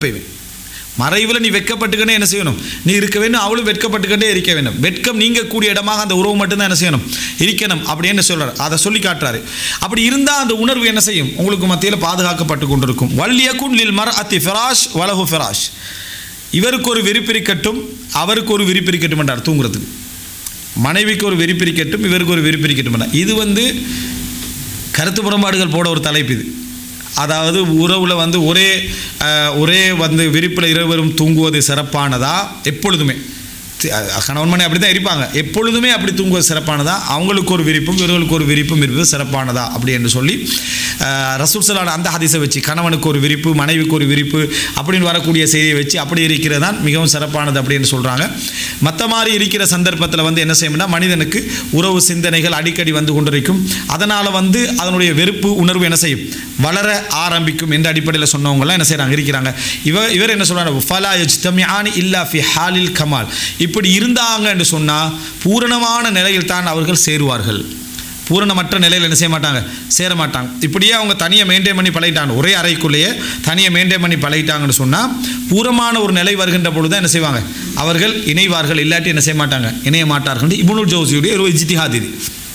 வைப்பேன் மறைவில் நீ வெட்கப்பட்டுக்கண்டே என்ன செய்யணும் நீ இருக்க வேண்டும் அவளும் வெட்கப்பட்டுக்கண்டே இருக்க வேண்டும் வெட்கம் நீங்கக்கூடிய இடமாக அந்த உறவு மட்டும்தான் என்ன செய்யணும் இருக்கணும் அப்படின்னு சொல்றாரு அதை சொல்லி காட்டுறாரு அப்படி இருந்தால் அந்த உணர்வு என்ன செய்யும் உங்களுக்கு மத்தியில் பாதுகாக்கப்பட்டு கொண்டிருக்கும் வல்லியக்குன் லில் மர் அத்தி ஃபிராஷ் வலஹு ஃபிராஷ் இவருக்கு ஒரு விரிப்பிரிக்கட்டும் அவருக்கு ஒரு விரிப்பிரிக்கட்டும் என்றார் தூங்குறதுக்கு மனைவிக்கு ஒரு விரிப்பிரிக்கட்டும் இவருக்கு ஒரு விரிப்பிரிக்கட்டும் என்றார் இது வந்து கருத்து முரண்பாடுகள் போட ஒரு தலைப்பு இது அதாவது உறவில் வந்து ஒரே அஹ், ஒரே வந்து விரிப்பில் இருவரும் தூங்குவது சிறப்பானதா எப்பொழுதுமே தி- அஹ், கணவன் மணி அப்படி தான் இருப்பாங்க எப்பொழுதுமே அப்படி தூங்குவது சிறப்பானதா அவங்களுக்கு ஒரு விரிப்பும் இவர்களுக்கு ஒரு விரிப்பும் இருப்பது சிறப்பானதா அப்படி என்று சொல்லி அஹ், ரசூல் சலான அந்த ஹதீஸை வச்சு கணவனுக்கு ஒரு விரிப்பு மனைவிக்கு ஒரு விரிப்பு அப்படின்னு வரக்கூடிய செய்தியை வச்சு அப்படி இருக்கிறது தான் மிகவும் சிறப்பானது அப்படின்னு சொல்கிறாங்க மற்ற மாதிரி இருக்கிற சந்தர்ப்பத்தில் வந்து என்ன செய்யணும்னா மனிதனுக்கு உறவு சிந்தனைகள் அடிக்கடி வந்து கொண்டிருக்கும் அதனால் வந்து அதனுடைய வெறுப்பு உணர்வு என்ன செய்யும் வளர ஆரம்பிக்கும் என்ற அடிப்படையில் சொன்னவங்கலாம் என்ன செய்கிறாங்க இருக்கிறாங்க இவ இவர் என்ன சொல்கிறாங்க ஃபலா யஜ்தமியானி இல்லா ஃபி ஹாலில் கமால் இப்படி இருந்தாங்க என்று சொன்னால் பூரணமான நிலையில் தான் அவர்கள் சேருவார்கள் பூரணமற்ற நிலையில் என்ன செய்ய மாட்டாங்க சேர மாட்டாங்க இப்படியே அவங்க தனியாக மெயின்டைன் பண்ணி பழகிட்டாங்க ஒரே அறைக்குள்ளேயே தனியாக மெயின்டைன் பண்ணி பழகிட்டாங்கன்னு சொன்னால் பூரமான ஒரு நிலை வருகின்ற பொழுது தான் என்ன செய்வாங்க அவர்கள் இணைவார்கள் இல்லாட்டி என்ன செய்ய மாட்டாங்க இணைய மாட்டார்கள் இப்னுல் ஜோசியுடைய ஒரு இஜ்திஹாத் இது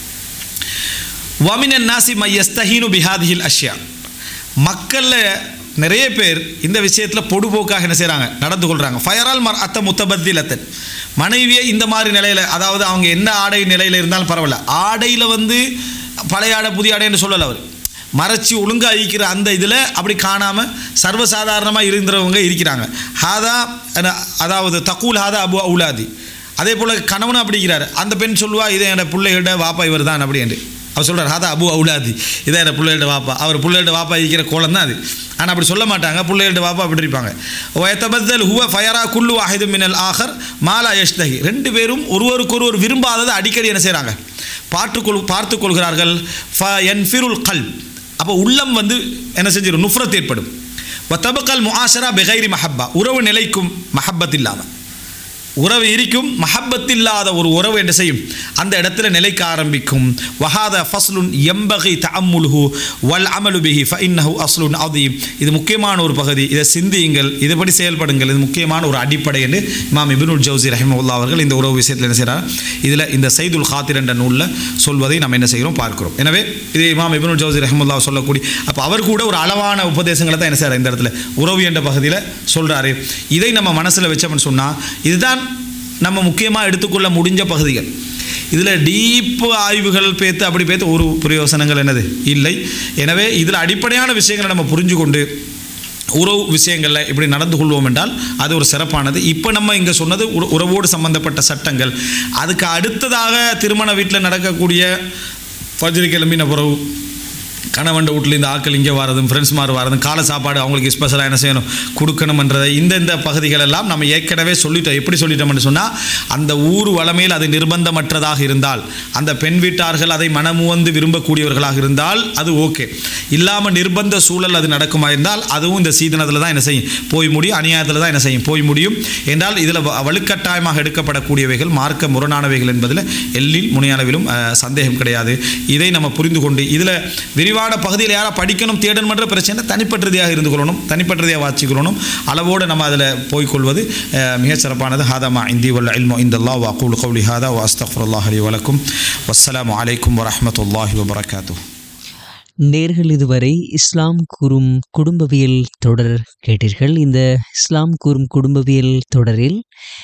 வமினன் நாசி மையஸ்தஹீனு பிஹாதிஹில் அஷ்யா மக்களில் நிறைய பேர் இந்த விஷயத்தில் பொடுபோக்காக என்ன செய்கிறாங்க நடந்து கொள்கிறாங்க ஃபயரால் மர் அத்த முத்தபத்திலத்தன் மனைவியை இந்த மாதிரி நிலையில் அதாவது அவங்க என்ன ஆடை நிலையில் இருந்தாலும் பரவாயில்ல ஆடையில் வந்து பழைய ஆடை புதிய ஆடைன்னு சொல்லலை அவர் மறைச்சி ஒழுங்கா அழிக்கிற அந்த இதில் அப்படி காணாமல் சர்வசாதாரணமாக இருந்தவங்க இருக்கிறாங்க ஹாதா அன- அதாவது தக்கூல் ஹாதா அபு அவுலாதி அதே போல் கணவனும் அப்படிங்கிறாரு அந்த பெண் சொல்லுவா இதை என்னோட பிள்ளைகிட்ட வாப்பா இவர் தான் அப்படின்ட்டு அவர் சொல்கிறார் ஹாதா அபு அவுலாதி இதான் என்னோட பிள்ளைகிட்ட வாப்பா அவர் பிள்ளைகிட்ட வாப்பா இருக்கிற கோலம் தான் அது ஆனால் அப்படி சொல்ல மாட்டாங்க பிள்ளைகிட்ட வாப்பா அப்படி இருப்பாங்க வயத்தபத்தல் ஹுவ ஃபயரா குல்லு வாஹிது மினல் ஆஹர் மாலா யஷ்தகி ரெண்டு பேரும் ஒருவருக்கொருவர் விரும்பாததை அடிக்கடி என்ன செய்கிறாங்க பார்த்துக்கொள் பார்த்து கொள்கிறார்கள் ஃப என்ஃபிருல் கல் அப்போ உள்ளம் வந்து என்ன செஞ்சிடும் நுஃப்ரத் ஏற்படும் வத்தபக்கல் முஆஷரா பெகைரி மஹப்பா உறவு நிலைக்கும் மஹப்பத் இல்லாமல் உறவு இருக்கும் மஹப்பத் இல்லாத ஒரு உறவு என்ன செய்யும் அந்த இடத்துல நிலைக்க ஆரம்பிக்கும் வஹாத ஃபஸ்லுன் எம்பகை தஅம்முலுஹு வல் அமலு பிஹி ஃபஇன்னஹு அஸ்லுன் அதீம் இது முக்கியமான ஒரு பகுதி இதை சிந்தியுங்கள் இதுபடி செயல்படுங்கள் இது முக்கியமான ஒரு அடிப்படை என்று இமாம் இப்னுல் ஜவுசி ரஹிமவுல்லா அவர்கள் இந்த உறவு விஷயத்தில் என்ன செய்கிறார் இதில் இந்த சைதுல் ஹாத்திர் என்ற நூலில் சொல்வதை நம்ம என்ன செய்கிறோம் பார்க்கிறோம் எனவே இது இமாம் இப்னுல் ஜவுசி ரஹிமுல்லா சொல்லக்கூடிய அப்போ அவர் கூட ஒரு அளவான உபதேசங்களை தான் என்ன செய்கிறார் இந்த இடத்துல உறவு என்ற பகுதியில் சொல்கிறாரு இதை நம்ம மனசில் வச்சோம்னு சொன்னால் இதுதான் நம்ம முக்கியமாக எடுத்துக்கொள்ள முடிஞ்ச பகுதிகள் இதில் டீப்பு ஆய்வுகள் பேத்து அப்படி பேத்து ஒரு பிரயோசனங்கள் என்னது இல்லை எனவே இதில் அடிப்படையான விஷயங்களை நம்ம புரிஞ்சு கொண்டு உறவு விஷயங்களில் இப்படி நடந்து கொள்வோம் என்றால் அது ஒரு சிறப்பானது இப்போ நம்ம இங்கே சொன்னது உற- உறவோடு சம்பந்தப்பட்ட சட்டங்கள் அதுக்கு அடுத்ததாக திருமண வீட்டில் நடக்கக்கூடிய ஃபஜ்ரு கிளம்பின உறவு கணவன் வீட்டில் ஆட்கள் இங்கே வரதும் ஃப்ரெண்ட்ஸ் மாதிரி வரதும் காலை சாப்பாடு அவங்களுக்கு ஸ்பெஷலாக என்ன செய்யணும் கொடுக்கணுமன்றதை இந்த இந்த பகுதிகள் எல்லாம் நம்ம ஏற்கனவே சொல்லிட்டோம் எப்படி சொல்லிட்டோம்னு சொன்னால் அந்த ஊர் வளமையில் அது நிர்பந்தமற்றதாக இருந்தால் அந்த பெண் வீட்டார்கள் அதை மனமுவந்து விரும்பக்கூடியவர்களாக இருந்தால் அது ஓகே இல்லாமல் நிர்பந்த சூழல் அது நடக்குமா இருந்தால் அதுவும் இந்த சீதனத்தில் தான் என்ன செய்யும் போய் முடியும் அநியாயத்தில் தான் என்ன செய்யும் போய் முடியும் என்றால் இதில் வ- வலுக்கட்டாயமாக எடுக்கப்படக்கூடியவைகள் மார்க்க முரணானவைகள் என்பதில் எல்லில் முனையளவிலும் அஹ், சந்தேகம் கிடையாது இதை நம்ம புரிந்து கொண்டு இதில் விரிவான பகுதியில் யாரா படிக்கணும் தேடணுமன்ற பிரச்சனை தனிப்பட்டதையாக இருந்து கொள்ளணும் தனிப்பட்டதையாக வாசிக்கொள்ளணும் அளவோடு நம்ம அதில் போய்க்கொள்வது அஹ், மிகச் சிறப்பானது ஹாதமா இந்தி வல்ல இல்மோ இந்தல்லா வாக்கூல் கவுலி ஹாதா வா அஸ்தஃபுல்லாஹ் அலி வலக்கும் வஸ்ஸலாமு அலைக்கும் வரஹ்மத்துல்லாஹி வபரகாத்துஹ் நேர்கள் இதுவரை இஸ்லாம் கூறும் குடும்பவியல் தொடர் கேட்டீர்கள் இந்த இஸ்லாம் கூறும் குடும்பவியல் தொடரில்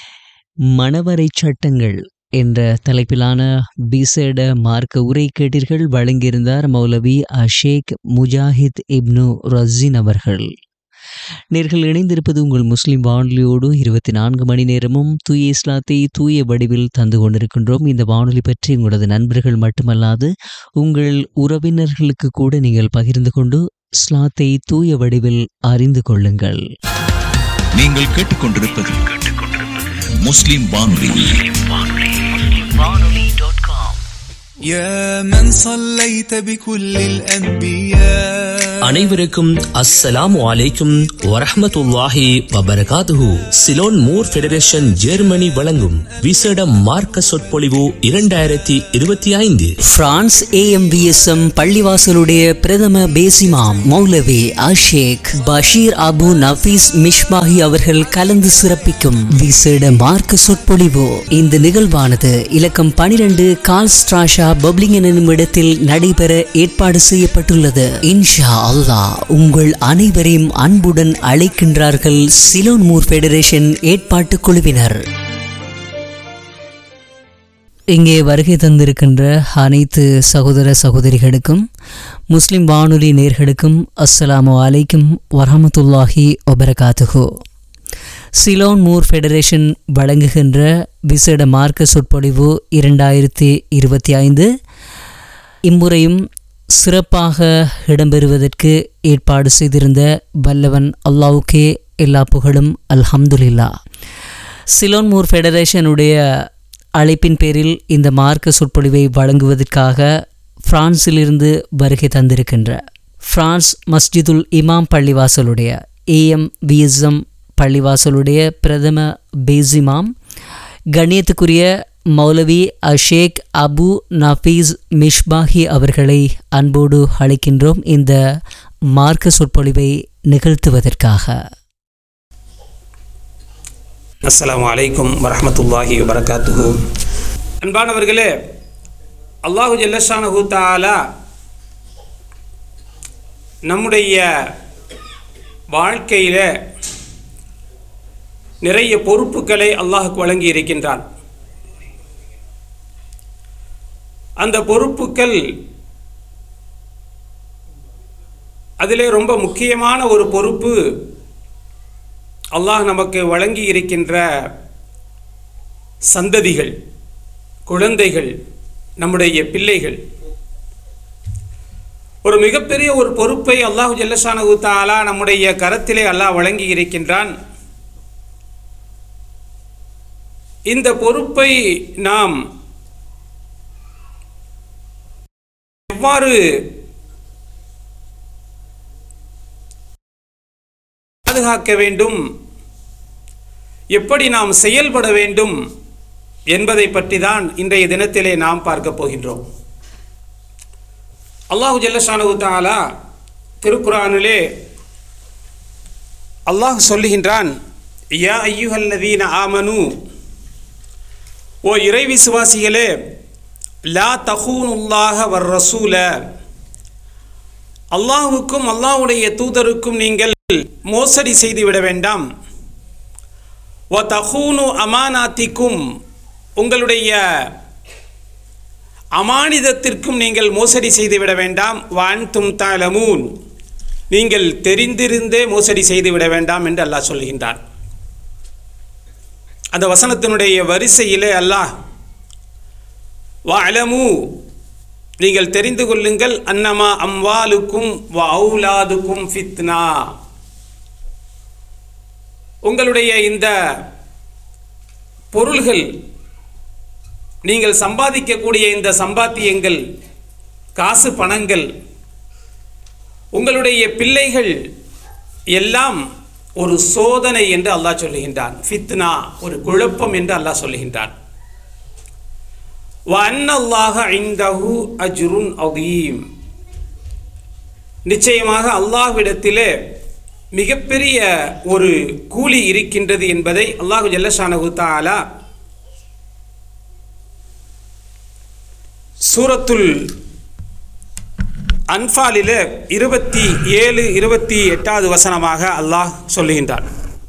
மணவரை சட்டங்கள் என்ற தலைப்பிலான விசேட மார்க்க உரை கேட்டீர்கள் வழங்கியிருந்தார் மௌலவி அஷேக் முஜாஹித் இப்னு ரஸின் அவர்கள் நேர்கள் இணைந்திருப்பது உங்கள் முஸ்லிம் வானொலியோடு இருபத்தி நான்கு மணி நேரமும் தூய இஸ்லாத்தை தூய வடிவில் தந்து கொண்டிருக்கின்றோம் இந்த வானொலி பற்றி உங்களது நண்பர்கள் மட்டுமல்லாது உங்கள் உறவினர்களுக்கு கூட நீங்கள் பகிர்ந்து கொண்டு இஸ்லாத்தை தூய வடிவில் அறிந்து கொள்ளுங்கள் நீங்கள் கேட்டுக்கொண்டிருப்பது முஸ்லிம் வானொலி يا من صليت بكل الأنبياء அனைவருக்கும் அஸ்ஸலாமு அலைக்கும் வரஹ்மத்துல்லாஹி வபரகாதுஹு சிலோன் மூர் ஃபெடரேஷன் ஜெர்மனி வழங்கும் விசேட மார்க்க சொற்பொழிவு இரண்டாயிரத்தி இருபத்தி ஐந்து பிரான்ஸ் ஏஎம்பிஎஸ்எம் பள்ளிவாசலுடைய பிரதம பேசிமாம் மௌலவி அஷேக் பஷீர் அபு நஃபீஸ் மிஷ்மாஹி அவர்கள் கலந்து சிறப்பிக்கும் விசேட மார்க்க சொற்பொழிவு இந்த நிகழ்வானது இலக்கம் பனிரெண்டு கால் ஸ்ட்ராஷா பப்ளிங் எனும் இடத்தில் நடைபெற ஏற்பாடு செய்யப்பட்டுள்ளது இன்ஷா அல்லாஹ் உங்கள் அனைவரையும் அன்புடன் அழைக்கின்றார்கள் சிலோன் மூர் ஃபெடரேஷன் ஏற்பாட்டு குழுவினர் இங்கே வருகை தந்திருக்கின்ற அனைத்து சகோதர சகோதரிகளுக்கும் முஸ்லிம் வானொலி நேர்களுக்கும் அஸ்ஸலாமு அலைக்கும் வரஹமத்துல்லாஹி வபரகாத்துஹு சிலோன் மூர் ஃபெடரேஷன் வழங்குகின்ற விசேட மார்க்க சொற்பொழிவு இரண்டாயிரத்தி இருபத்தி ஐந்து இம்முறையும் சிறப்பாக இடம்பெறுவதற்கு ஏற்பாடு செய்திருந்த வல்லவன் அல்லாவுக்கே எல்லா புகழும் அல்ஹம்துலில்லா சிலோன்மூர் ஃபெடரேஷனுடைய அழைப்பின் பேரில் இந்த மார்க்க சொற்பொழிவை வழங்குவதற்காக பிரான்சிலிருந்து வருகை தந்திருக்கின்ற பிரான்ஸ் மஸ்ஜிதுல் இமாம் பள்ளிவாசலுடைய ஏஎம் விஎஸ்எம் பள்ளிவாசலுடைய பிரதம பேசிமாம் கண்ணியத்துக்குரிய மௌலவி அஷேக் அபு நஃபீஸ் மிஷ்பாஹி அவர்களை அன்போடு அழைக்கின்றோம் இந்த மார்க்க சொற்பொழிவை நிகழ்த்துவதற்காக அஸ்ஸலாமு அலைக்கும் வரஹ்மத்துல்லாஹி வபரகாத்துஹு அன்பானவர்களே அல்லாஹு ஜல்லஷானஹு தாலா நம்முடைய வாழ்க்கையில் நிறைய பொறுப்புகளை அல்லாஹுக்கு வழங்கி இருக்கின்றான் அந்த பொறுப்புகள் அதிலே ரொம்ப முக்கியமான ஒரு பொறுப்பு அல்லாஹ் நமக்கு வழங்கி இருக்கின்ற சந்ததிகள் குழந்தைகள் நம்முடைய பிள்ளைகள் ஒரு மிகப்பெரிய ஒரு பொறுப்பை அல்லாஹு ஜல்லஷானு தாலா நம்முடைய கரத்திலே அல்லாஹ் வழங்கி இருக்கின்றான் இந்த பொறுப்பை நாம் எவ்வாறு பாதுகாக்க வேண்டும் எப்படி நாம் செயல்பட வேண்டும் என்பதை பற்றி தான் இன்றைய தினத்திலே நாம் பார்க்க போகின்றோம் அல்லாஹு ஜல்லஷானு தாலா திருக்குரானிலே அல்லாஹ் சொல்லுகின்றான் யா ஐயுஹல்லதீன ஆமனு ஓ இறை விசுவாசிகளே லா தஹூனுல்லாஹ வர் ரசூல அல்லாஹுக்கும் அல்லாஹுடைய தூதருக்கும் நீங்கள் மோசடி செய்துவிட வேண்டாம் வ தஹூனு அமானாத்திக்கும் உங்களுடைய அமானிதத்திற்கும் நீங்கள் மோசடி செய்துவிட வேண்டாம் வான் தும் தாலமூன் நீங்கள் தெரிந்திருந்தே மோசடி செய்துவிட வேண்டாம் என்று அல்லாஹ் சொல்கின்றான் அந்த வசனத்தினுடைய வரிசையிலே அல்லாஹ் வஅலமு நீங்கள் தெரிந்து கொள்ளுங்கள் அன்னமா அம்வாலுக்கும் வ அவுலாதுக்கும் ஃபித்னா உங்களுடைய இந்த பொருள்கள் நீங்கள் சம்பாதிக்கக்கூடிய இந்த சம்பாத்தியங்கள் காசு பணங்கள் உங்களுடைய பிள்ளைகள் எல்லாம் ஒரு சோதனை என்று அல்லாஹ் சொல்லுகின்றான் ஃபித்னா ஒரு குழப்பம் என்று அல்லாஹ் சொல்லுகின்றான் வன்னல்லாஹ ஐந்தஹு அஜ்ருன் அதீம் நிச்சயமாக அல்லாஹ்விடத்திலே மிகப்பெரிய ஒரு கூலி இருக்கின்றது என்பதை அல்லாஹு ஜல்லஷானஹு தாலா சூரத்துல் அன்ஃபாலில் இருபத்தி ஏழு இருபத்தி எட்டாவது வசனமாக அல்லாஹ் சொல்லுகின்றான்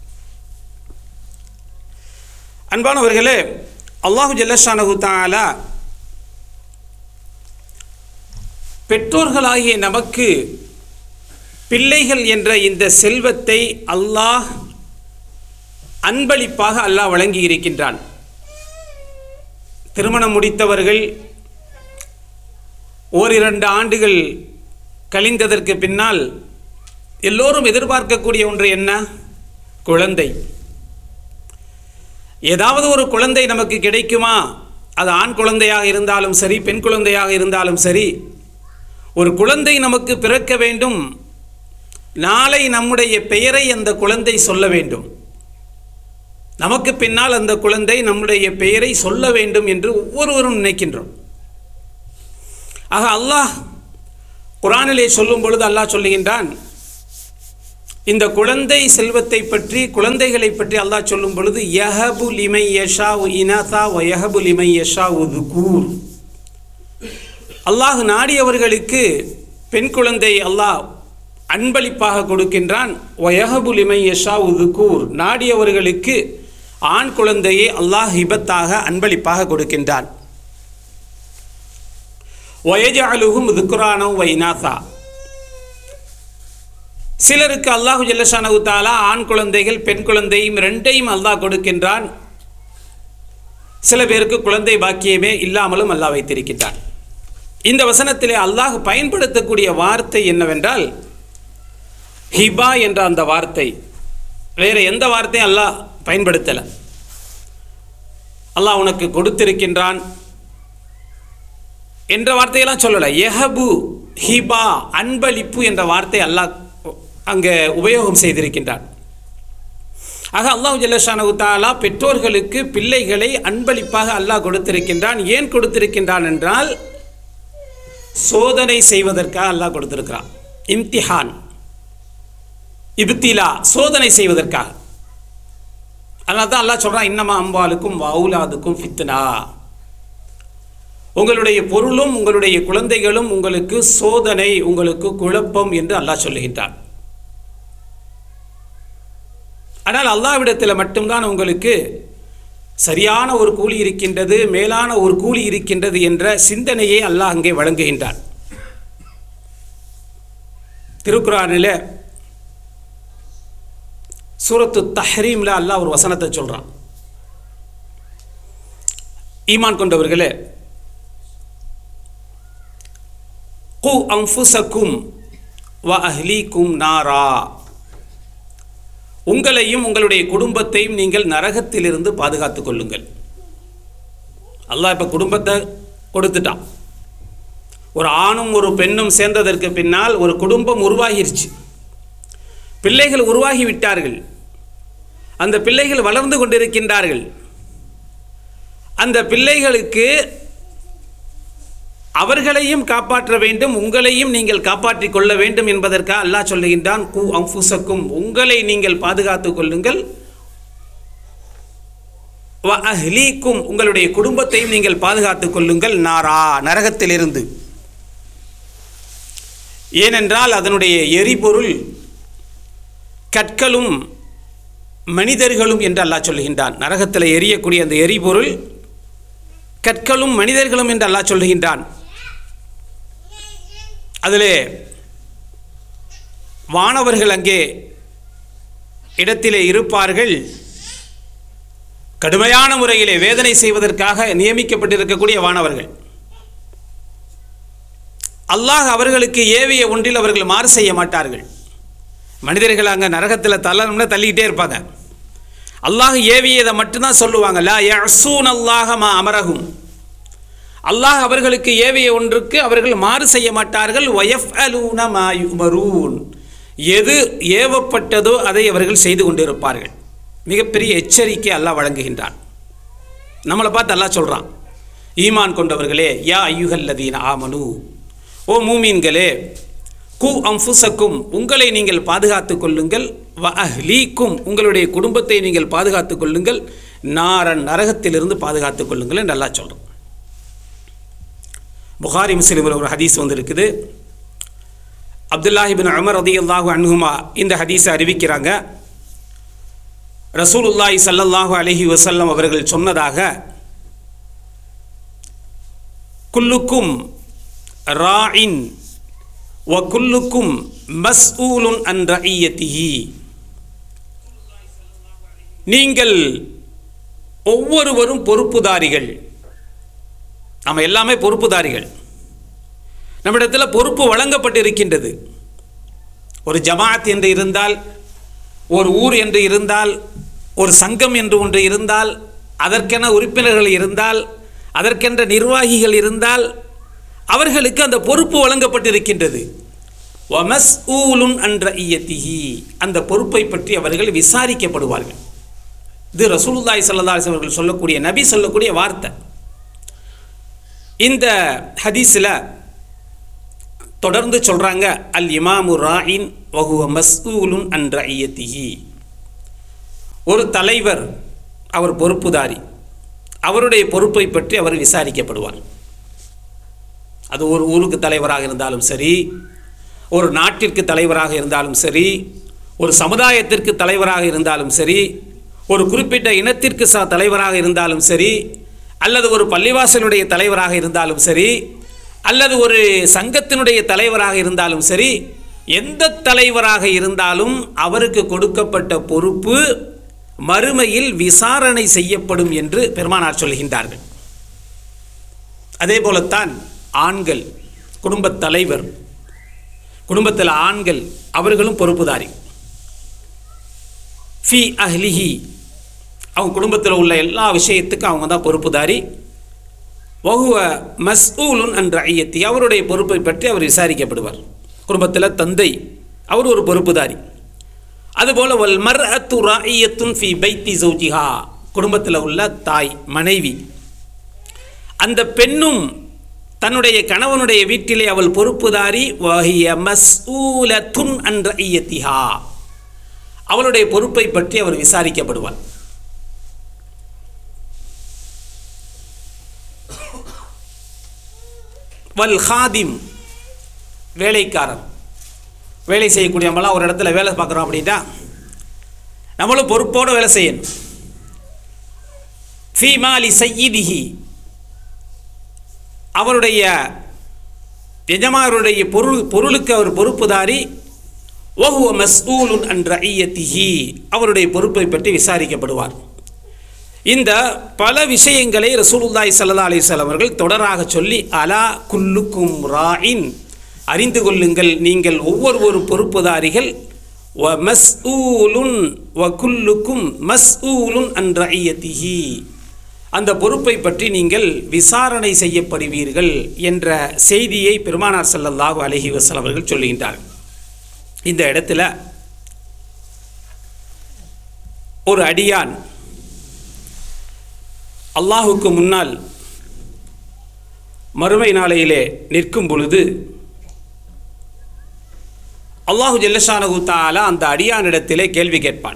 அன்பானவர்களே அல்லாஹு ஜல்லஷானஹு தாலா பெற்றோர்களாகிய நமக்கு பிள்ளைகள் என்ற இந்த செல்வத்தை அல்லாஹ் அன்பளிப்பாக அல்லாஹ் வழங்கி இருக்கின்றான் திருமணம் முடித்தவர்கள் ஓரிரண்டு ஆண்டுகள் கழிந்ததற்கு பின்னால் எல்லோரும் எதிர்பார்க்கக்கூடிய ஒன்று என்ன குழந்தை ஏதாவது ஒரு குழந்தை நமக்கு கிடைக்குமா அது ஆண் குழந்தையாக இருந்தாலும் சரி பெண் குழந்தையாக இருந்தாலும் சரி ஒரு குழந்தை நமக்கு பிறக்க வேண்டும் நாளை நம்முடைய பெயரை அந்த குழந்தை சொல்ல வேண்டும் நமக்கு பின்னால் அந்த குழந்தை நம்முடைய பெயரை சொல்ல வேண்டும் என்று ஒவ்வொருவரும் நினைக்கின்றோம் ஆக அல்லாஹ் குரானிலே சொல்லும் பொழுது அல்லாஹ் சொல்லுகின்றான் இந்த குழந்தை செல்வத்தை பற்றி குழந்தைகளை பற்றி அல்லாஹ் சொல்லும் பொழுது யஹபு லிமை யஷா இனாதா வ யஹபு லிமை யஷா உதுகூர் அல்லாஹ் நாடியவர்களுக்கு பெண் குழந்தை அல்லாஹ் அன்பளிப்பாக கொடுக்கின்றான் வயஹபு லிமை யஷா உதுகூர் நாடியவர்களுக்கு ஆண் குழந்தையை அல்லாஹ் ஹிபத்தாக அன்பளிப்பாக கொடுக்கின்றான் வயஜாலுகும் துக்குரானோ வைநாசா சிலருக்கு அல்லாஹு ஜல்லஷானு தாலா ஆண் குழந்தைகள் பெண் குழந்தையும் ரெண்டையும் அல்லாஹ் கொடுக்கின்றான் சில பேருக்கு குழந்தை பாக்கியமே இல்லாமலும் அல்லாஹ் வைத்திருக்கின்றான் இந்த வசனத்திலே அல்லாஹ் பயன்படுத்தக்கூடிய வார்த்தை என்னவென்றால் ஹிபா என்ற அந்த வார்த்தை வேறு எந்த வார்த்தையும் அல்லாஹ் பயன்படுத்தலை அல்லாஹ் உனக்கு கொடுத்திருக்கின்றான் என்ற வார்த்தையெல்லாம் சொல்லலை எஹபு ஹிபா அன்பளிப்பு என்ற வார்த்தை அல்லாஹ் அங்கே உபயோகம் செய்திருக்கின்றான் ஆக அல்லாஹ் ஜல்லஷானு தாலா பெற்றோர்களுக்கு பிள்ளைகளை அன்பளிப்பாக அல்லாஹ் கொடுத்திருக்கின்றான் ஏன் கொடுத்திருக்கின்றான் என்றால் சோதனை செய்வதற்காக அல்லாஹ் கொடுத்திருக்கிறான் இம்திஹான் இப்திலா சோதனை செய்வதற்காக அதனால தான் அல்லாஹ் சொல்கிறான் இன்னமா அம்பாலுக்கும் வவுலாதுக்கும் ஃபித்னா உங்களுடைய பொருளும் உங்களுடைய குழந்தைகளும் உங்களுக்கு சோதனை உங்களுக்கு குழப்பம் என்று அல்லாஹ் சொல்லுகின்றான் ஆனால் அல்லாவிடத்தில் மட்டும்தான் உங்களுக்கு சரியான ஒரு கூலி இருக்கின்றது மேலான ஒரு கூலி இருக்கின்றது என்ற சிந்தனையை அல்லாஹ் அங்கே வழங்குகின்றான் திருக்குறானில் சூரத்து தஹ்ரீம்ல அல்லாஹ் ஒரு வசனத்தை சொல்கிறான் ஈமான் கொண்டவர்களே கு அம்புசக்கும் வ அஹ்லீக்கும் நாரா உங்களையும் உங்களுடைய குடும்பத்தையும் நீங்கள் நரகத்திலிருந்து பாதுகாத்துக் கொள்ளுங்கள் அல்லாஹ் இப்போ குடும்பத்தை கொடுத்துட்டான் ஒரு ஆணும் ஒரு பெண்ணும் சேர்ந்ததற்கு பின்னால் ஒரு குடும்பம் உருவாகிருச்சு பிள்ளைகள் உருவாகி விட்டார்கள் அந்த பிள்ளைகள் வளர்ந்து கொண்டிருக்கின்றார்கள் அந்த பிள்ளைகளுக்கு அவர்களையும் காப்பாற்ற வேண்டும் உங்களையும் நீங்கள் காப்பாற்றிக் கொள்ள வேண்டும் என்பதற்காக அல்லாஹ் சொல்லுகின்றான் கு அம்புசக்கும் உங்களை நீங்கள் பாதுகாத்துக் கொள்ளுங்கள் வ அஹ்லீக்கும் உங்களுடைய குடும்பத்தையும் நீங்கள் பாதுகாத்துக் கொள்ளுங்கள் நாரா நரகத்திலிருந்து ஏனென்றால் அதனுடைய எரிபொருள் கற்களும் மனிதர்களும் என்று அல்லாஹ் சொல்லுகின்றான் நரகத்தில் எரியக்கூடிய அந்த எரிபொருள் கற்களும் மனிதர்களும் என்று அல்லாஹ் சொல்லுகின்றான் அதிலே வானவர்கள் அங்கே இடத்திலே இருப்பார்கள் கடுமையான முறையிலே வேதனை செய்வதற்காக நியமிக்கப்பட்டிருக்கக்கூடிய வானவர்கள் அல்லாஹ் அவர்களுக்கு ஏவிய ஒன்றில் அவர்கள் மாறு செய்ய மாட்டார்கள் மனிதர்கள் அங்கே நரகத்தில் தள்ளணும்னா தள்ளிக்கிட்டே இருப்பாங்க அல்லாஹ் ஏவியதை மட்டும்தான் சொல்லுவாங்க லா யசூன் அல்லாஹ மா அமரகும் அல்லாஹ் அவர்களுக்கு ஏவிய ஒன்றுக்கு அவர்கள் மாறு செய்ய மாட்டார்கள் வயஃப் அலூன மா யுமரூன் எது ஏவப்பட்டதோ அதை அவர்கள் செய்து கொண்டிருப்பார்கள் மிகப்பெரிய எச்சரிக்கை அல்லாஹ் வழங்குகின்றான் நம்மளை பார்த்து அல்லாஹ் சொல்கிறான் ஈமான் கொண்டவர்களே யா ஐயுகல்லதீன் ஆமனு ஓ மூமீன்களே கு அம்புசக்கும் உங்களை நீங்கள் பாதுகாத்துக் கொள்ளுங்கள் வ அஹ்லீக்கும் உங்களுடைய குடும்பத்தை நீங்கள் பாதுகாத்துக் கொள்ளுங்கள் நாரன் நரகத்திலிருந்து பாதுகாத்துக் கொள்ளுங்கள் என்று அல்லாஹ் சொல்கிறோம் புகாரி முஸ்லிமில் ஒரு ஹதீஸ் வந்திருக்குது அப்துல்லாஹிபின் அமர் ரதி அல்லாஹு அன்ஹுமா இந்த ஹதீஸை அறிவிக்கிறாங்க ரசூலுல்லாஹி ஸல்லல்லாஹு அலைஹி வஸல்லம் அவர்கள் சொன்னதாக குல்லுக்கும் ராயின் வ குல்லுக்கும் மஸ்ஊலுன் அன் ரஇயத்திஹி நீங்கள் ஒவ்வொருவரும் பொறுப்புதாரிகள் நம்ம எல்லாமே பொறுப்புதாரிகள் நம்மிடத்தில் பொறுப்பு வழங்கப்பட்டிருக்கின்றது ஒரு ஜமாத் என்று இருந்தால் ஒரு ஊர் என்று இருந்தால் ஒரு சங்கம் என்று ஒன்று இருந்தால் அதற்கென உறுப்பினர்கள் இருந்தால் அதற்கென்ற நிர்வாகிகள் இருந்தால் அவர்களுக்கு அந்த பொறுப்பு வழங்கப்பட்டிருக்கின்றது வமஸ் ஊலுன் அன்ற ஐயத்திஹி அந்த பொறுப்பை பற்றி அவர்கள் விசாரிக்கப்படுவார்கள் இது ரசூலுல்லாஹி ஸல்லல்லாஹு அலைஹி அவர்கள் சொல்லக்கூடிய நபி சொல்லக்கூடிய வார்த்தை இந்த ஹதீஸில் தொடர்ந்து சொல்கிறாங்க அல் இமாமு ராயின் வஹுவ மஸ்ஊலுன் அன்ற ஐயத்திஹி ஒரு தலைவர் அவர் பொறுப்புதாரி அவருடைய பொறுப்பை பற்றி அவர் விசாரிக்கப்படுவார் அது ஒரு ஊருக்கு தலைவராக இருந்தாலும் சரி ஒரு நாட்டிற்கு தலைவராக இருந்தாலும் சரி ஒரு சமுதாயத்திற்கு தலைவராக இருந்தாலும் சரி ஒரு குறிப்பிட்ட இனத்திற்கு ச தலைவராக இருந்தாலும் சரி அல்லது ஒரு பள்ளிவாசலுடைய தலைவராக இருந்தாலும் சரி அல்லது ஒரு சங்கத்தினுடைய தலைவராக இருந்தாலும் சரி எந்த தலைவராக இருந்தாலும் அவருக்கு கொடுக்கப்பட்ட பொறுப்பு மறுமையில் விசாரணை செய்யப்படும் என்று பெருமானார் சொல்கின்றார்கள் அதே போலத்தான் ஆண்கள் குடும்பத் தலைவர் குடும்பத்தில் ஆண்கள் அவர்களும் பொறுப்புதாரி ஃபி அஹ்லிஹி அவங்க குடும்பத்தில் உள்ள எல்லா விஷயத்துக்கும் அவங்க தான் பொறுப்புதாரி வகுவ மஸ்ஊலுன் என்ற ஐயத்தி அவருடைய பொறுப்பை பற்றி அவர் விசாரிக்கப்படுவார் குடும்பத்தில் தந்தை அவர் ஒரு பொறுப்புதாரி அதுபோல் வல் மர் அத்து ராயத்துன் ஃபி பைத்தி சௌஜிஹா குடும்பத்தில் உள்ள தாய் மனைவி அந்த பெண்ணும் தன்னுடைய கணவனுடைய வீட்டிலே அவள் பொறுப்புதாரி வஹிய மஸ்ஊலத்துன் என்ற ஐயத்திஹா அவளுடைய பொறுப்பை பற்றி அவர் விசாரிக்கப்படுவார் வல் ஹாதிம் வேலைக்காரர் வேலை செய்யக்கூடிய நம்மளாம் ஒரு இடத்துல வேலை பார்க்குறோம் அப்படின்னா நம்மளும் பொறுப்போடு வேலை செய்யணும் ஃபீமாலி சையிதிஹி அவருடைய எஜமானருடைய பொருள் பொருளுக்கு அவர் பொறுப்புதாரி ஓஹுவ மஸ்ஊலுன் என்ற ஐயத்திஹி அவருடைய பொறுப்பை பற்றி விசாரிக்கப்படுவார் இந்த பல விஷயங்களை ரசூலுல்லாஹி ஸல்லல்லாஹு அலைஹி வஸல்லம் அவர்கள் தொடராக சொல்லி அலா குல்லுக்கும் ராயின் அறிந்து கொள்ளுங்கள் நீங்கள் ஒவ்வொரு ஒரு பொறுப்புதாரிகள் வ மஸ்ஊலுன் வ குல்லுக்கும் மஸ்ஊலுன் என்ற ஐயத்திஹி அந்த பொறுப்பை பற்றி நீங்கள் விசாரணை செய்யப்படுவீர்கள் என்ற செய்தியை பெருமானார் ஸல்லல்லாஹு அலைஹி வஸல்லம் அவர்கள் சொல்லுகின்றார்கள் இந்த இடத்துல ஒரு அடியான் அல்லாஹுக்கு முன்னால் மறுமை நாளையிலே நிற்கும் பொழுது அல்லாஹு ஜல்லஷானகு தாலா அந்த அடியானிடத்திலே கேள்வி கேட்பான்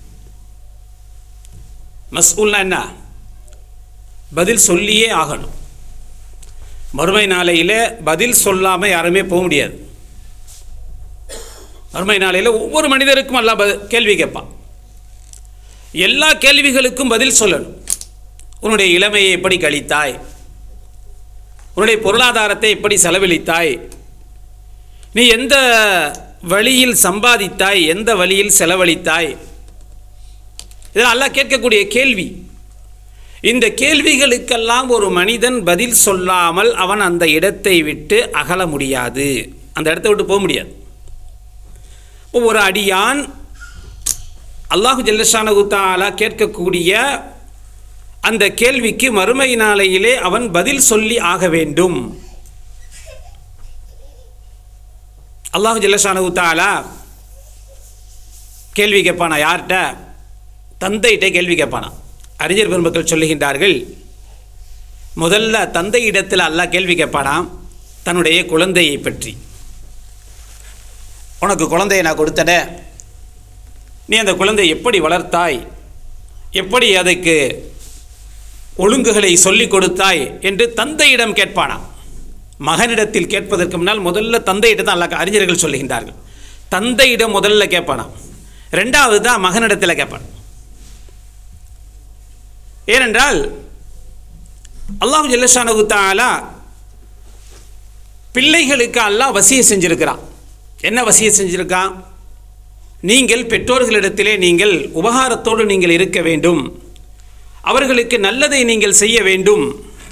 மஸ்ஊல்னா என்ன பதில் சொல்லியே ஆகணும் மறுமை நாளையில் பதில் சொல்லாமல் யாருமே போக முடியாது மறுமை நாளையில் ஒவ்வொரு மனிதருக்கும் எல்லாம் பதி கேள்வி கேட்பான் எல்லா கேள்விகளுக்கும் பதில் சொல்லணும் உன்னுடைய இளமையை எப்படி கழித்தாய் உன்னுடைய பொருளாதாரத்தை எப்படி செலவழித்தாய் நீ எந்த வழியில் சம்பாதித்தாய் எந்த வழியில் செலவழித்தாய் இதெல்லாம் அல்லாஹ் கேட்கக்கூடிய கேள்வி இந்த கேள்விகளுக்கெல்லாம் ஒரு மனிதன் பதில் சொல்லாமல் அவன் அந்த இடத்தை விட்டு அகல முடியாது அந்த இடத்தை விட்டு போக முடியாது இப்போ ஒரு அடியான் அல்லாஹு ஜல்லஷானகு தாலா கேட்கக்கூடிய அந்த கேள்விக்கு மறுமை நாளையிலே அவன் பதில் சொல்லி ஆக வேண்டும் அல்லாஹு ஜல்லஷானகு தாலா கேள்வி கேட்பானா யார்கிட்ட தந்தைகிட்ட கேள்வி கேட்பானா அறிஞர் பெருமக்கள் சொல்லுகின்றார்கள் முதல்ல தந்தை இடத்தில் அல்லாஹ் கேள்வி கேட்பானாம் தன்னுடைய குழந்தையை பற்றி உனக்கு குழந்தையை நான் கொடுத்தனே நீ அந்த குழந்தையை எப்படி வளர்த்தாய் எப்படி அதுக்கு ஒழுங்குகளை சொல்லிக் கொடுத்தாய் என்று தந்தையிடம் கேட்பானாம் மகனிடத்தில் கேட்பதற்கு முன்னால் முதல்ல தந்தையிடம் தான் அல்லாஹ் அறிஞர்கள் சொல்லுகின்றார்கள் தந்தையிடம் முதல்ல கேட்பானாம் ரெண்டாவது தான் மகனிடத்தில் கேட்பான் ஏனென்றால் அல்லாஹு ஜல்லஷானு தாலா பிள்ளைகளுக்கு அல்லாஹ் வசிய செஞ்சிருக்கிறான் என்ன வசிய செஞ்சிருக்கான் நீங்கள் பெற்றோர்களிடத்திலே நீங்கள் உபகாரத்தோடு நீங்கள் இருக்க வேண்டும் அவர்களுக்கு நல்லதை நீங்கள் செய்ய வேண்டும்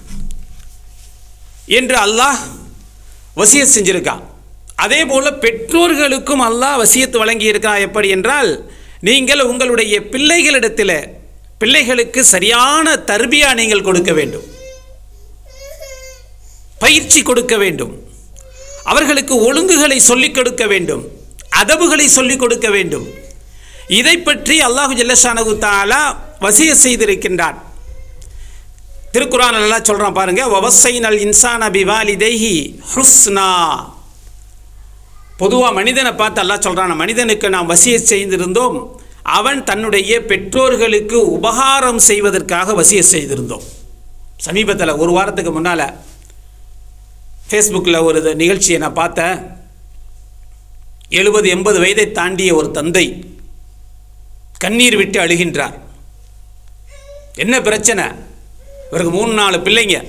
என்று அல்லாஹ் வசிய செஞ்சிருக்கான் அதே போல பெற்றோர்களுக்கும் அல்லாஹ் வசியத்து வழங்கி இருக்கிறான் எப்படி என்றால் நீங்கள் உங்களுடைய பிள்ளைகளிடத்தில் பிள்ளைகளுக்கு சரியான தர்பியா நீங்கள் கொடுக்க வேண்டும் பயிற்சி கொடுக்க வேண்டும் அவர்களுக்கு ஒழுங்குகளை சொல்லிக் கொடுக்க வேண்டும் அதபுகளை சொல்லிக் கொடுக்க வேண்டும் இதை பற்றி அல்லாஹு ஜல்லஷானகு தாலா வசிய செய்திருக்கின்றான் திருக்குறான் நல்லா சொல்றான் பாருங்க வவசைனல் இன்சான பிவாலிதைஹி ஹுஸ்னா பொதுவாக மனிதனை பார்த்து அல்லாஹ் சொல்கிறான் மனிதனுக்கு நாம் வசிய செய்திருந்தோம் அவன் தன்னுடைய பெற்றோர்களுக்கு உபகாரம் செய்வதற்காக வசிய செய்திருந்தோம் சமீபத்தில் ஒரு வாரத்துக்கு முன்னால் ஃபேஸ்புக்கில் ஒரு இது நிகழ்ச்சியை நான் பார்த்தேன் எழுபது எண்பது வயதை தாண்டிய ஒரு தந்தை கண்ணீர் விட்டு அழுகின்றார் என்ன பிரச்சனை இவருக்கு மூணு நாலு பிள்ளைங்க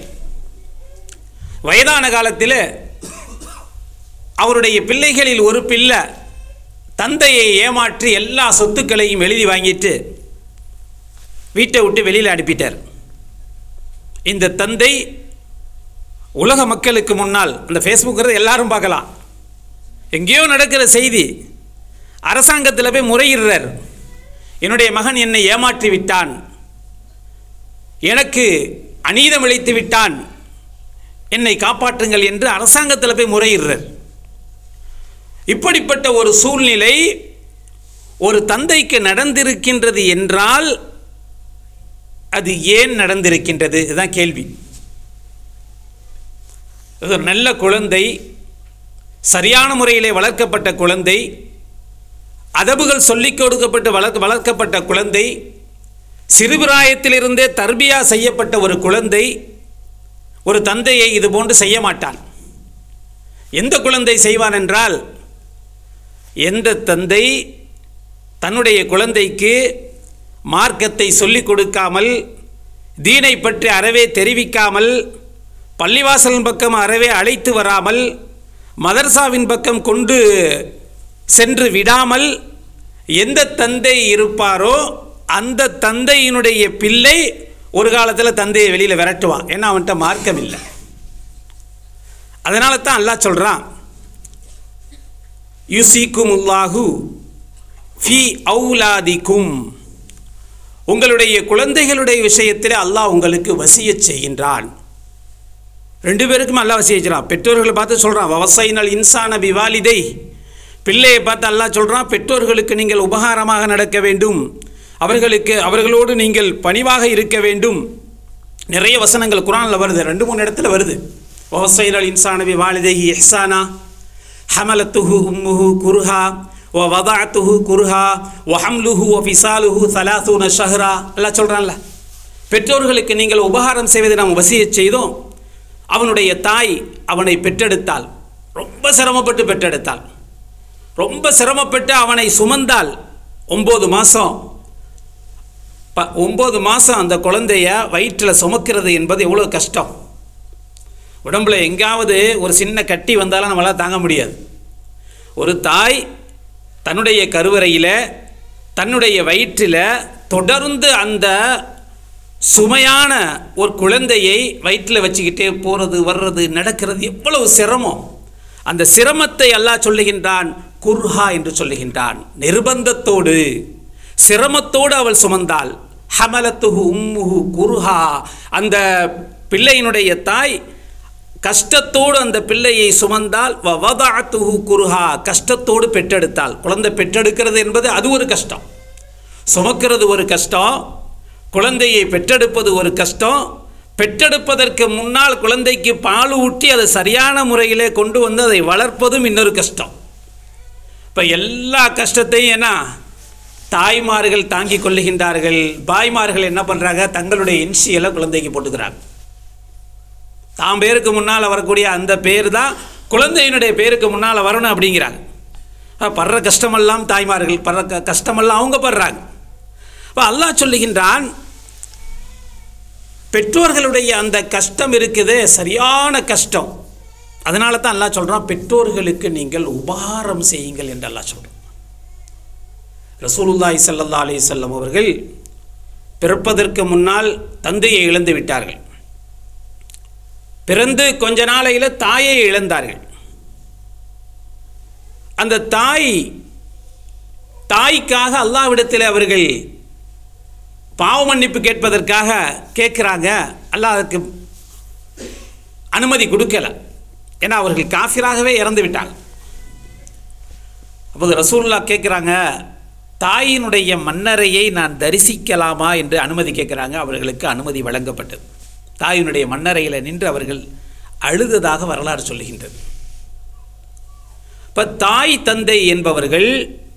வயதான காலத்தில் அவருடைய பிள்ளைகளில் ஒரு பிள்ளை தந்தையை ஏமாற்றி எல்லா சொத்துக்களையும் எழுதி வாங்கிட்டு வீட்டை விட்டு வெளியில் அனுப்பிட்டார் இந்த தந்தை உலக மக்களுக்கு முன்னால் அந்த ஃபேஸ்புக் எல்லாரும் பார்க்கலாம் எங்கேயோ நடக்கிற செய்தி அரசாங்கத்தில் போய் முறையிடுறார் என்னுடைய மகன் என்னை ஏமாற்றி விட்டான் எனக்கு அநீதம் இழைத்து விட்டான் என்னை காப்பாற்றுங்கள் என்று அரசாங்கத்தில் போய் முறையிடுறார் இப்படிப்பட்ட ஒரு சூழ்நிலை ஒரு தந்தைக்கு நடந்திருக்கின்றது என்றால் அது ஏன் நடந்திருக்கின்றது இதுதான் கேள்வி இது ஒரு நல்ல குழந்தை சரியான முறையிலே வளர்க்கப்பட்ட குழந்தை அதபுகள் சொல்லிக் கொடுக்கப்பட்டு வளர்க்க வளர்க்கப்பட்ட குழந்தை சிறுபிராயத்திலிருந்தே தர்பியா செய்யப்பட்ட ஒரு குழந்தை ஒரு தந்தையை இது போன்று செய்ய மாட்டான் எந்த குழந்தை செய்வான் என்றால் எந்த தந்தை தன்னுடைய குழந்தைக்கு மார்க்கத்தை சொல்லிக் கொடுக்காமல் தீனை பற்றி அறவே தெரிவிக்காமல் பள்ளிவாசல் பக்கம் அறவே அழைத்து வராமல் மதர்சாவின் பக்கம் கொண்டு சென்று விடாமல் எந்த தந்தை இருப்பாரோ அந்த தந்தையினுடைய பிள்ளை ஒரு காலத்தில் தந்தையை வெளியில் விரட்டுவான் ஏன்னா அவன்கிட்ட மார்க்கம் இல்லை அதனால தான் அல்லாஹ் சொல்கிறான் யுசிக்கும் உல்லாஹு ஃபி அவுலாதிக்கும் உங்களுடைய குழந்தைகளுடைய விஷயத்தில் அல்லாஹ் உங்களுக்கு வசியச் செய்கின்றான் ரெண்டு பேருக்கும் அல்லாஹ் வசிய செய்கிறான் பெற்றோர்களை பார்த்து சொல்கிறான் வவசாயினால் இன்சான பிவாலிதை பிள்ளையை பார்த்து அல்லாஹ் சொல்கிறான் பெற்றோர்களுக்கு நீங்கள் உபகாரமாக நடக்க வேண்டும் அவர்களுக்கு அவர்களோடு நீங்கள் பணிவாக இருக்க வேண்டும் நிறைய வசனங்கள் குரானில் வருது ரெண்டு மூணு இடத்துல வருது வவசாயினால் இன்சான பிவாலிதைஹி இஹ்சானா حملته أمه كرها ووضعته كرها وحمله وفصاله ثلاثون شهرا எல்லாம் சொல்கிறான்ல பெற்றோர்களுக்கு நீங்கள் உபகாரம் செய்வதை நாம் வசியச் செய்தோம் அவனுடைய தாய் அவனை பெற்றெடுத்தாள் ரொம்ப சிரமப்பட்டு பெற்றெடுத்தாள் ரொம்ப சிரமப்பட்டு அவனை சுமந்தாள் ஒம்பது மாதம் ப ஒம்பது மாதம் அந்த குழந்தைய வயிற்றில் சுமக்கிறது என்பது எவ்வளோ கஷ்டம் உடம்புல எங்காவது ஒரு சின்ன கட்டி வந்தாலும் நம்மளால் தாங்க முடியாது ஒரு தாய் தன்னுடைய கருவறையில் தன்னுடைய வயிற்றில் தொடர்ந்து அந்த சுமையான ஒரு குழந்தையை வயிற்றில் வச்சுக்கிட்டே போகிறது வர்றது நடக்கிறது எவ்வளவு சிரமம் அந்த சிரமத்தை அல்லாஹ் சொல்லுகின்றான் குர்ஹா என்று சொல்லுகின்றான் நிர்பந்தத்தோடு சிரமத்தோடு அவள் சுமந்தாள் ஹமலத்துஹு உம்முஹு குர்ஹா அந்த பிள்ளையினுடைய தாய் கஷ்டத்தோடு அந்த பிள்ளையை சுமந்தால் வவதாத்துஹு குருஹா கஷ்டத்தோடு பெற்றெடுத்தாள் குழந்தை பெற்றெடுக்கிறது என்பது அது ஒரு கஷ்டம் சுமக்கிறது ஒரு கஷ்டம் குழந்தையை பெற்றெடுப்பது ஒரு கஷ்டம் பெற்றெடுப்பதற்கு முன்னால் குழந்தைக்கு பால் ஊட்டி அதை சரியான முறையிலே கொண்டு வந்து அதை வளர்ப்பதும் இன்னொரு கஷ்டம் இப்போ எல்லா கஷ்டத்தையும் என்ன தாய்மார்கள் தாங்கிக் கொள்ளுகின்றார்கள் பாய்மார்கள் என்ன பண்ணுறாங்க தங்களுடைய இன்சியலை குழந்தைக்கு போட்டுக்கிறாங்க தாம் பேருக்கு முன்னால் வரக்கூடிய அந்த பேர் தான் குழந்தையினுடைய பேருக்கு முன்னால் வரணும் அப்படிங்கிறாங்க அப்ப படுற கஷ்டமெல்லாம் தாய்மார்கள் படுற க- கஷ்டமெல்லாம் அவங்க படுறாங்க அப்போ அல்லாஹ் சொல்லுகின்றான் பெற்றோர்களுடைய அந்த கஷ்டம் இருக்குது சரியான கஷ்டம் அதனால தான் அல்லாஹ் சொல்கிறான் பெற்றோர்களுக்கு நீங்கள் உபகாரம் செய்யுங்கள் என்று அல்லாஹ் சொல்கிறான் ரசூலுல்லாஹி ஸல்லல்லாஹு அலைஹி வஸல்லம் அவர்கள் பிறப்பதற்கு முன்னால் தந்தையை இழந்து விட்டார்கள் பிறந்து கொஞ்ச நாளையில் தாயை இழந்தார்கள் அந்த தாய் தாய்க்காக அல்லாவிடத்தில் அவர்கள் பாவ மன்னிப்பு கேட்பதற்காக கேட்குறாங்க அல்லாஹ் அதுக்கு அனுமதி கொடுக்கல ஏன்னா அவர்கள் காஃபிராகவே இறந்து விட்டாங்க அப்போது ரசூல்லா கேட்குறாங்க தாயினுடைய மன்னரையை நான் தரிசிக்கலாமா என்று அனுமதி கேட்குறாங்க அவர்களுக்கு அனுமதி வழங்கப்பட்டது தாயினுடைய மன்னரையில் நின்று அவர்கள் அழுததாக வரலாறு சொல்லுகின்றது இப்போ தாய் தந்தை என்பவர்கள்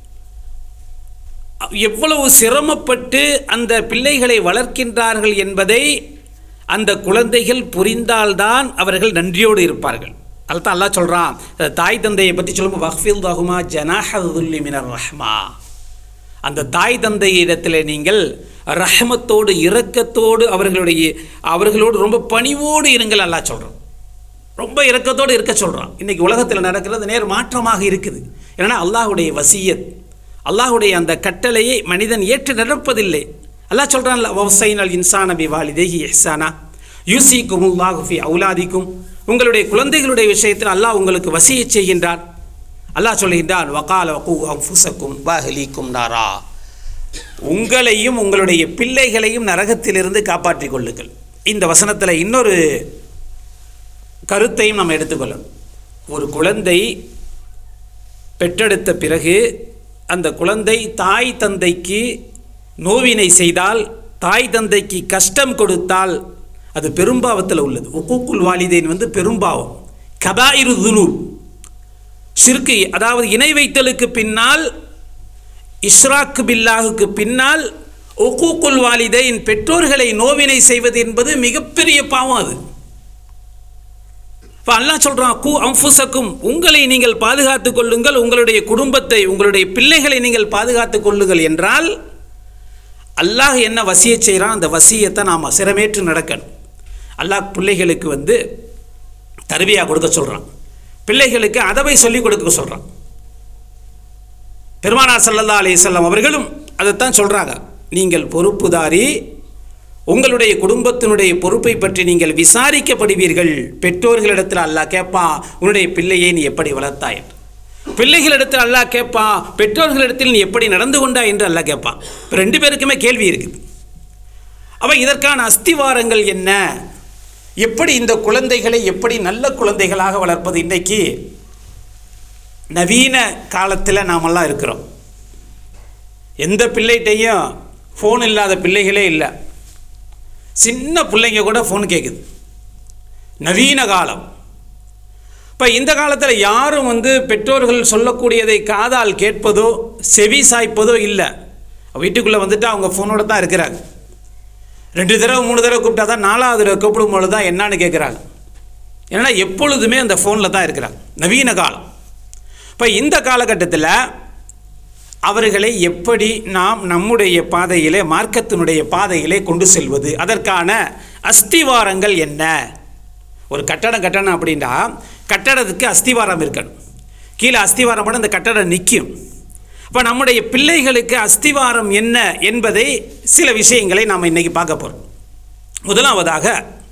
எவ்வளவு சிரமப்பட்டு அந்த பிள்ளைகளை வளர்க்கின்றார்கள் என்பதை அந்த குழந்தைகள் புரிந்தால்தான் அவர்கள் நன்றியோடு இருப்பார்கள் அதுதான் அல்லாஹ் சொல்கிறான் தாய் தந்தையை பற்றி சொல்லும்போது வஹ்ஃபில் தகுமா ஜனாஹதுல்லி மினர் ரஹ்மா அந்த தாய் தந்தையிடத்தில் நீங்கள் ரஹமத்தோடு இரக்கத்தோடு அவர்களுடைய அவர்களோடு ரொம்ப பணிவோடு இருங்கள் அல்லாஹ் சொல்கிறான் ரொம்ப இரக்கத்தோடு இருக்க சொல்கிறான் இன்றைக்கி உலகத்தில் நடக்கிறது நேர் மாற்றமாக இருக்குது ஏன்னா அல்லாஹுடைய வசியத் அல்லாஹுடைய அந்த கட்டளையை மனிதன் ஏற்று நடப்பதில்லை அல்லாஹ் சொல்கிறான்ல வவசைன் அல் இன்சான பி வாலிதேஹி இஹ்சானா யூசிக்கும் உல்லாஹு ஃபி அவுலாதிக்கும் உங்களுடைய குழந்தைகளுடைய விஷயத்தில் அல்லாஹ் உங்களுக்கு வசியை செய்கின்றான் அல்லாஹ் சொல்கின்றான் வகால வகு அஃபுசக்கும் வாஹலிக்கும் நாரா உங்களையும் உங்களுடைய பிள்ளைகளையும் நரகத்திலிருந்து காப்பாற்றிக் கொள்ளுங்கள் இந்த வசனத்தில் இன்னொரு கருத்தையும் நம்ம எடுத்துக்கொள்ளணும் ஒரு குழந்தை பெற்றெடுத்த பிறகு அந்த குழந்தை தாய் தந்தைக்கு நோவினை செய்தால் தாய் தந்தைக்கு கஷ்டம் கொடுத்தால் அது பெரும்பாவத்தில் உள்ளது ஒக்கூக்குல் வாலிதேன் வந்து பெரும்பாவம் கபாயிரு துனூப் ஷிர்கு அதாவது இணை வைத்தலுக்கு பின்னால் இஷ்ராக்கு பில்லாஹுக்கு பின்னால் ஒக்கூக்குல் வாலிதைன் பெற்றோர்களை நோவினை செய்வது என்பது மிகப்பெரிய பாவம் அது இப்போ அல்லாஹ் சொல்கிறான் கூ அம்புசக்கும் உங்களை நீங்கள் பாதுகாத்துக் கொள்ளுங்கள் உங்களுடைய குடும்பத்தை உங்களுடைய பிள்ளைகளை நீங்கள் பாதுகாத்துக் கொள்ளுங்கள் என்றால் அல்லாஹ் என்ன வசியை செய்கிறான் அந்த வசியத்தை நாம் சிரமேற்று நடக்கணும் அல்லாஹ் பிள்ளைகளுக்கு வந்து தருவியாக கொடுக்க சொல்கிறான் பிள்ளைகளுக்கு அதவை சொல்லிக் கொடுக்க சொல்கிறான் பெருமானார் சல்லல்லா அலிசல்லாம் அவர்களும் அதைத்தான் சொல்கிறாங்க நீங்கள் பொறுப்புதாரி உங்களுடைய குடும்பத்தினுடைய பொறுப்பை பற்றி நீங்கள் விசாரிக்கப்படுவீர்கள் பெற்றோர்களிடத்தில் அல்லாஹ் கேட்பான் உன்னுடைய பிள்ளையை நீ எப்படி வளர்த்தாய் என்று பிள்ளைகளிடத்தில் அல்லாஹ் கேட்பான் பெற்றோர்களிடத்தில் நீ எப்படி நடந்து கொண்டா என்று அல்லாஹ் கேட்பான் இப்போ ரெண்டு பேருக்குமே கேள்வி இருக்குது அப்போ இதற்கான அஸ்திவாரங்கள் என்ன எப்படி இந்த குழந்தைகளை எப்படி நல்ல குழந்தைகளாக வளர்ப்பது இன்றைக்கி நவீன காலத்தில் நாமெல்லாம் இருக்கிறோம் எந்த பிள்ளைகிட்டையும் ஃபோன் இல்லாத பிள்ளைகளே இல்லை சின்ன பிள்ளைங்க கூட ஃபோன் கேட்குது நவீன காலம் இப்போ இந்த காலத்தில் யாரும் வந்து பெற்றோர்கள் சொல்லக்கூடியதை காதால் கேட்பதோ செவி சாய்ப்பதோ இல்லை வீட்டுக்குள்ளே வந்துட்டு அவங்க ஃபோனோட தான் இருக்கிறாங்க ரெண்டு தடவை மூணு தடவை கூப்பிட்டா தான் நாலாவது தடவை கூப்பிடும் பொழுது தான் என்னான்னு கேட்குறாங்க ஏன்னா எப்பொழுதுமே அந்த ஃபோனில் தான் இருக்கிறாங்க நவீன காலம் இப்போ இந்த காலகட்டத்தில் அவர்களை எப்படி நாம் நம்முடைய பாதையிலே மார்க்கத்தினுடைய பாதையிலே கொண்டு செல்வது அதற்கான அஸ்திவாரங்கள் என்ன ஒரு கட்டடம் கட்டணும் அப்படின்னா கட்டடத்துக்கு அஸ்திவாரம் இருக்கணும் கீழே அஸ்திவாரம் போட அந்த கட்டடம் நிற்கும் இப்போ நம்முடைய பிள்ளைகளுக்கு அஸ்திவாரம் என்ன என்பதை சில விஷயங்களை நாம் இன்றைக்கி பார்க்க போகிறோம் முதலாவதாக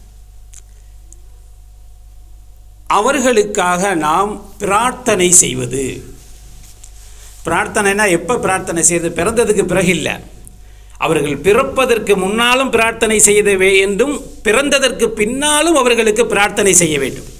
அவர்களுக்காக நாம் பிரார்த்தனை செய்வது பிரார்த்தனைனா எப்போ பிரார்த்தனை செய்வது பிறந்ததுக்கு பிறகு இல்லை அவர்கள் பிறப்பதற்கு முன்னாலும் பிரார்த்தனை செய்ய வேண்டும் பிறந்ததற்கு பின்னாலும் அவர்களுக்கு பிரார்த்தனை செய்ய வேண்டும்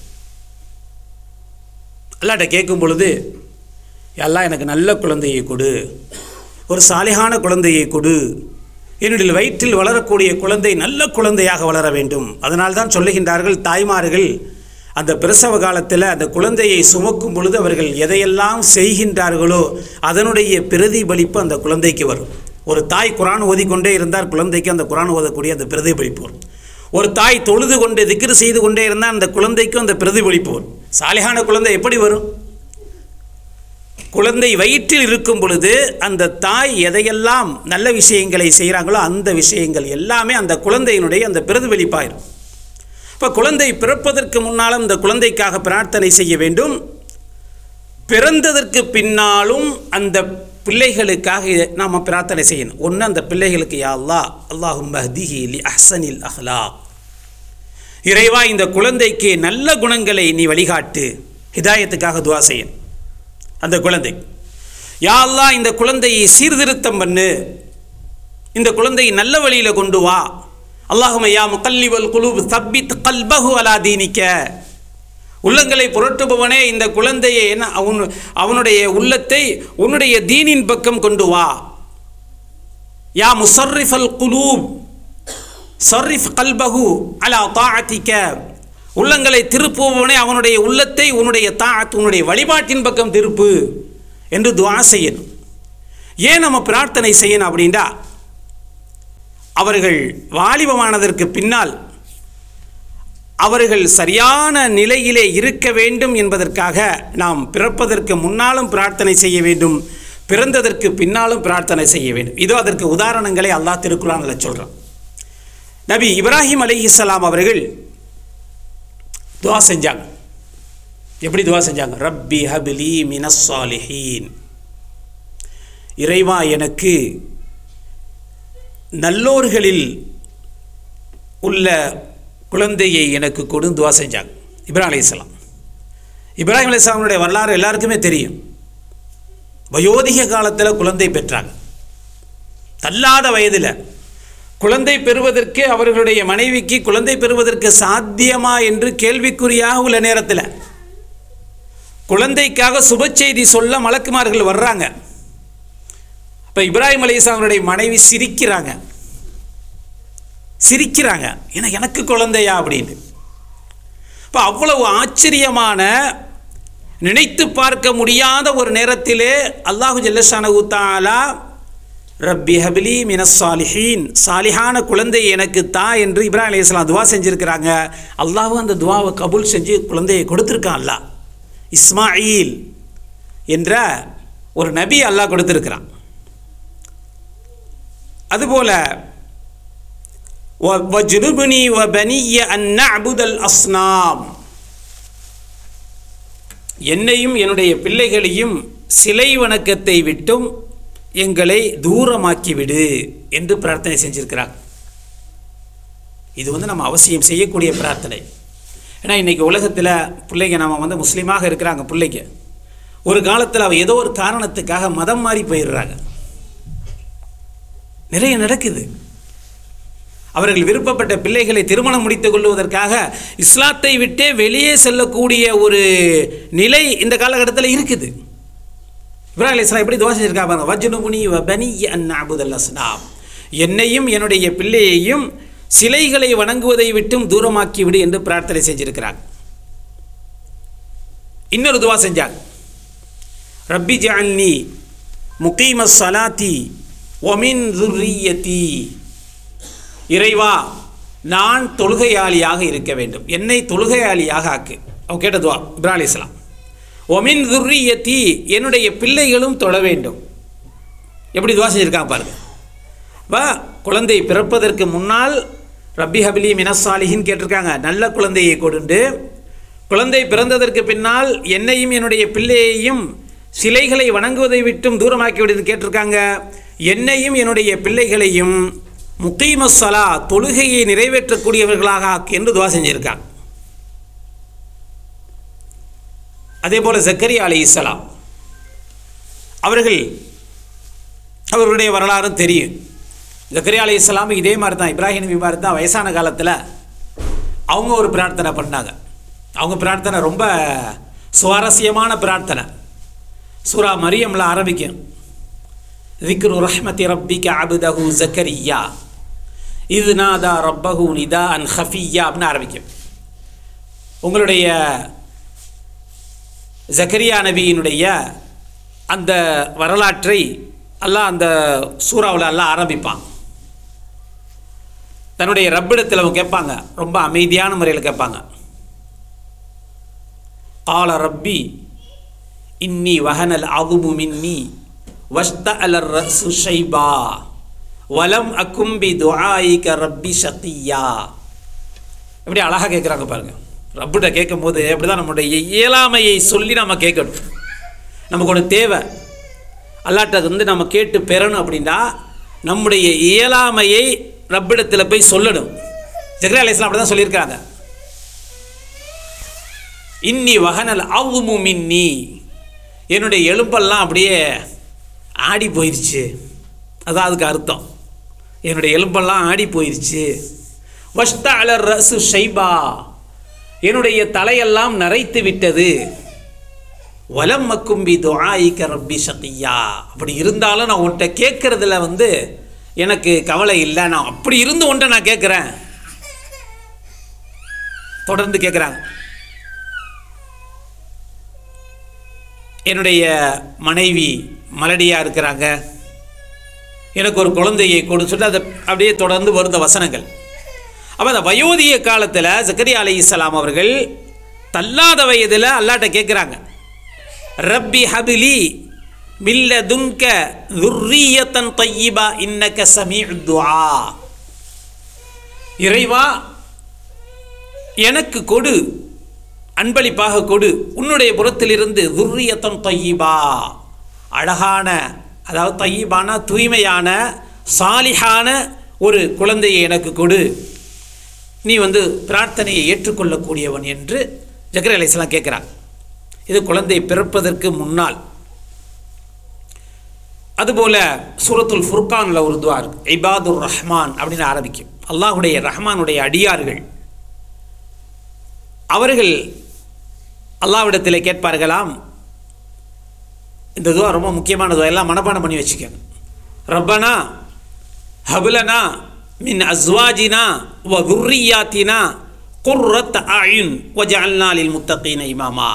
அல்லாட்ட கேட்கும் பொழுது எல்லாம் எனக்கு நல்ல குழந்தையை கொடு ஒரு சாலிகான குழந்தையை கொடு என்னுடைய வயிற்றில் வளரக்கூடிய குழந்தை நல்ல குழந்தையாக வளர வேண்டும் அதனால் தான் சொல்லுகின்றார்கள் தாய்மார்கள் அந்த பிரசவ காலத்தில் அந்த குழந்தையை சுமக்கும் பொழுது அவர்கள் எதையெல்லாம் செய்கின்றார்களோ அதனுடைய பிரதிபலிப்பு அந்த குழந்தைக்கு வரும் ஒரு தாய் குரான் ஓதிக்கொண்டே இருந்தால் குழந்தைக்கு அந்த குரான் ஓதக்கூடிய அந்த பிரதிபலிப்பு வரும் ஒரு தாய் தொழுது கொண்டு திக்ரு செய்து கொண்டே இருந்தால் அந்த குழந்தைக்கும் அந்த பிரதிபலிப்பு வரும் சாலிகான குழந்தை எப்படி வரும் குழந்தை வயிற்றில் இருக்கும் பொழுது அந்த தாய் எதையெல்லாம் நல்ல விஷயங்களை செய்கிறாங்களோ அந்த விஷயங்கள் எல்லாமே அந்த குழந்தையினுடைய அந்த பிரதிபலிப்பாயிரும் இப்போ குழந்தை பிறப்பதற்கு முன்னாலும் இந்த குழந்தைக்காக பிரார்த்தனை செய்ய வேண்டும் பிறந்ததற்கு பின்னாலும் அந்த பிள்ளைகளுக்காக நாம் பிரார்த்தனை செய்யணும் ஒன்று அந்த பிள்ளைகளுக்கு யா அல்லா அல்லாஹும் மஹ்திஹி லி அஹ்சனில் அஹ்லா இறைவா இந்த குழந்தைக்கு நல்ல குணங்களை நீ வழிகாட்டு ஹிதாயத்துக்காக துவா செய்யணும் அந்த குழந்தை யா அல்லா இந்த குழந்தையை சீர்திருத்தம் பண்ணு இந்த குழந்தையை நல்ல வழியில் கொண்டு வா அல்லாஹும யா முகல்லிவல் குலூப் சப்பித் கல்பஹு அலா தீனிக்க உள்ளங்களை புரட்டுபவனே இந்த குழந்தையை என்ன அவன் அவனுடைய உள்ளத்தை உன்னுடைய தீனின் பக்கம் கொண்டு வா யா முசர்ரிஃபல் குலூப் சர்ரிஃப் கல்பஹு அலா தாஅத்திக உள்ளங்களை திருப்புபவனே அவனுடைய உள்ளத்தை உன்னுடைய தாத் உன்னுடைய வழிபாட்டின் பக்கம் திருப்பு என்று துஆ செய்யணும் ஏன் நம்ம பிரார்த்தனை செய்யணும் அப்படின்டா அவர்கள் வாலிபமானதற்கு பின்னால் அவர்கள் சரியான நிலையிலே இருக்க வேண்டும் என்பதற்காக நாம் பிறப்பதற்கு முன்னாலும் பிரார்த்தனை செய்ய வேண்டும் பிறந்ததற்கு பின்னாலும் பிரார்த்தனை செய்ய வேண்டும் இதோ அதற்கு உதாரணங்களை அல்லாஹ் திருக்குறானில் சொல்கிறான் நபி இப்ராஹிம் அலைஹிஸ்ஸலாம் அவர்கள் துவா செஞ்சாங்க எப்படி துவா செஞ்சாங்க ரப்பி ஹபிலி மினஸ் சாலிஹீன் இறைவா எனக்கு நல்லோர்களில் உள்ள குழந்தையை எனக்கு கொடு துவா செஞ்சாங்க இப்ராஹிம் அலைஹிஸ்ஸலாம் இப்ராஹிம் அலைஹிஸ்ஸலாமுடைய வரலாறு எல்லாருக்குமே தெரியும் வயோதிக காலத்தில் குழந்தை பெற்றாங்க தள்ளாத வயதில் குழந்தை பெறுவதற்கு அவர்களுடைய மனைவிக்கு குழந்தை பெறுவதற்கு சாத்தியமா என்று கேள்விக்குறியாக உள்ள நேரத்தில் குழந்தைக்காக சுப செய்தி சொல்ல மலக்குமார்கள் வர்றாங்க இப்போ இப்ராஹிம் அலிஸ்லாமனுடைய மனைவி சிரிக்கிறாங்க சிரிக்கிறாங்க ஏன்னா எனக்கு குழந்தையா அப்படின்னு இப்போ அவ்வளவு ஆச்சரியமான நினைத்து பார்க்க முடியாத ஒரு நேரத்திலே அல்லாஹு ஜல்லஷானு தாலா ரப்பி ஹபிலி மினஸ் சாலிஹீன் சாலிஹான குழந்தை எனக்கு தா என்று இப்ராஹிம் அலையாம் துவா செஞ்சுருக்கிறாங்க அல்லாஹும் அந்த துவாவை கபூல் செஞ்சு குழந்தையை கொடுத்துருக்கான் அல்லாஹ் இஸ்மாயில் என்ற ஒரு நபி அல்லாஹ் கொடுத்துருக்கிறான் அதுபோல வஜ்ருபுனி வ பனிய அன் அபுதல் அஸ்னாம் என்னையும் என்னுடைய பிள்ளைகளையும் சிலை வணக்கத்தை விட்டும் எங்களை தூரமாக்கி விடு என்று பிரார்த்தனை செஞ்சிருக்கிறாங்க இது வந்து நம்ம அவசியம் செய்யக்கூடிய பிரார்த்தனை ஏன்னா இன்றைக்கி உலகத்தில் பிள்ளைங்க நம்ம வந்து முஸ்லீமாக இருக்கிறாங்க பிள்ளைங்க ஒரு காலத்தில் அவ ஏதோ ஒரு காரணத்துக்காக மதம் மாறி போயிடுறாங்க நிறைய நடக்குது அவர்கள் விருப்பப்பட்ட பிள்ளைகளை திருமணம் முடித்துக் கொள்வதற்காக இஸ்லாத்தை விட்டே வெளியே செல்லக்கூடிய ஒரு நிலை இந்த காலகட்டத்தில் இருக்குது இப்ராஹிம் அலைஹிஸ்ஸலாம் எப்படி துவா செஞ்சிருக்காங்க பாருங்க வஜ்னுபுனி வ பனிய அன் அபுதல் அஸ்னாம் என்னையும் என்னுடைய பிள்ளையையும் சிலைகளை வணங்குவதை விட்டும் தூரமாக்கி விடு என்று பிரார்த்தனை செஞ்சிருக்கிறாங்க இன்னொரு துவா செஞ்சாங்க ரப்பி ஜஅல்னி முகீம சலாத்தி ஒமின் துர்ரியத்தி இறைவா நான் தொழுகையாளியாக இருக்க வேண்டும் என்னை தொழுகையாளியாக ஆக்கு அவன் கேட்ட துவா இப்ராஹிம் அலைஹிஸ்ஸலாம் ஒமின் துர்ரியத்தி என்னுடைய பிள்ளைகளும் தொழ வேண்டும் எப்படி துவா செஞ்சிருக்காங்க பாருங்க வா குழந்தை பிறப்பதற்கு முன்னால் ரப்பி ஹபிலி மினசாலிஹின்னு கேட்டிருக்காங்க நல்ல குழந்தையை கொடுண்டு குழந்தை பிறந்ததற்கு பின்னால் என்னையும் என்னுடைய பிள்ளையையும் சிலைகளை வணங்குவதை விட்டும் தூரமாக்கி விடுன்னு கேட்டிருக்காங்க என்னையும் என்னுடைய பிள்ளைகளையும் முக்கீமஸ்ஸலா தொழுகையை நிறைவேற்றக்கூடியவர்களாக ஆக்கு என்று துவா செஞ்சிருக்காங்க அதே போல் ஜக்கரியா அலி இஸ்லாம் அவர்கள் அவர்களுடைய வரலாறும் தெரியும் ஜக்கரியா அலி இஸ்லாம் இதே மாதிரி தான் இப்ராஹிம் நபி மாதிரி தான் வயசான காலத்தில் அவங்க ஒரு பிரார்த்தனை பண்ணாங்க அவங்க பிரார்த்தனை ரொம்ப சுவாரஸ்யமான பிரார்த்தனை சூரா மரியம்ல ஆரம்பிக்கும் ذكر رحمة ربك عبده زكريا إذ نادى ربه نداء خفيا அப்படின்னு ஆரம்பிக்கும் உங்களுடைய ஜக்கரியா நபியினுடைய அந்த வரலாற்றை அல்லாஹ் அந்த சூறாவில் எல்லாம் ஆரம்பிப்பான் தன்னுடைய ரப்பிடத்தில் அவங்க கேட்பாங்க ரொம்ப அமைதியான முறையில் கேட்பாங்க ஆல ரப்பி இன்னி வஹனல் அகுபு மின்னி வஷ்த அலர் ரசு ஷைபா வலம் அக்கும்பி துஆயிக ரப்பி ஷத்தியா எப்படி அழகாக கேட்குறாங்க பாருங்க ரப்பிட்ட கேட்கும் போது அப்படி தான் நம்முடைய இயலாமையை சொல்லி நம்ம கேட்கணும் நமக்கு ஒன்று தேவை அல்லாட்ட வந்து நம்ம கேட்டு பெறணும் அப்படின்னா நம்முடைய இயலாமையை ரப்பிடத்தில் போய் சொல்லணும் ஜக்ரா அலிஸ்லாம் அப்படி தான் சொல்லியிருக்காங்க இன்னி வகனல் அவுமு மின்னி என்னுடைய எலும்பெல்லாம் அப்படியே ஆடி போயிடுச்சு அதான் அதுக்கு அர்த்தம் என்னுடைய எலும்பெல்லாம் ஆடி போயிடுச்சு வஷ்த அலர் ரசு ஷைபா என்னுடைய தலையெல்லாம் நரைத்து விட்டது வலம் மக்கும்பி துஆயிக்க ரப்பி சகியா அப்படி இருந்தாலும் நான் உன்கிட்ட கேட்கறதுல வந்து எனக்கு கவலை இல்லை நான் அப்படி இருந்து உன்ட்ட நான் கேட்குறேன் தொடர்ந்து கேட்குறாங்க என்னுடைய மனைவி மலடியாக இருக்கிறாங்க எனக்கு ஒரு குழந்தையை கொடு சொல்லி அதை அப்படியே தொடர்ந்து வருந்த வசனங்கள் அப்போ அந்த வயோதிக காலத்தில் ஜக்கரியா அலி இஸ்லாம் அவர்கள் தள்ளாத வயதில் அல்லாட்ட கேட்குறாங்க ரப்பி ஹபிலி மில்ல துன்க துர்ரியத்தன் தையிபா இன்னக்க சமீ துஆ இறைவா எனக்கு கொடு அன்பளிப்பாக கொடு உன்னுடைய புறத்திலிருந்து துர்ரியத்தன் தையிபா அழகான அதாவது தையிபான தூய்மையான சாலிஹான ஒரு குழந்தையை எனக்கு கொடு நீ வந்து பிரார்த்தனையை ஏற்றுக்கொள்ளக்கூடியவன் என்று ஜக்கர் அலிஸ்லாம் கேட்குறாங்க இது குழந்தை பிறப்பதற்கு முன்னால் அதுபோல சூரத்துல் ஃபுர்கானில் ஒரு துவா இருக்கு இபாதுர் ரஹ்மான் அப்படின்னு ஆரம்பிக்கும் அல்லாஹுடைய ரஹ்மானுடைய அடியார்கள் அவர்கள் அல்லாவிடத்தில் கேட்பார்களாம் இந்த துவா ரொம்ப முக்கியமான துவா எல்லாம் மனப்பாடம் பண்ணி வச்சுக்கோங்க ரப்பனா ஹபுலனா மின் அஸ்வாஜினா வ துர்ரியாத்தினா குர்ரத் அயுன் வஜஅல்னா லில் முத்தகீன இமாமா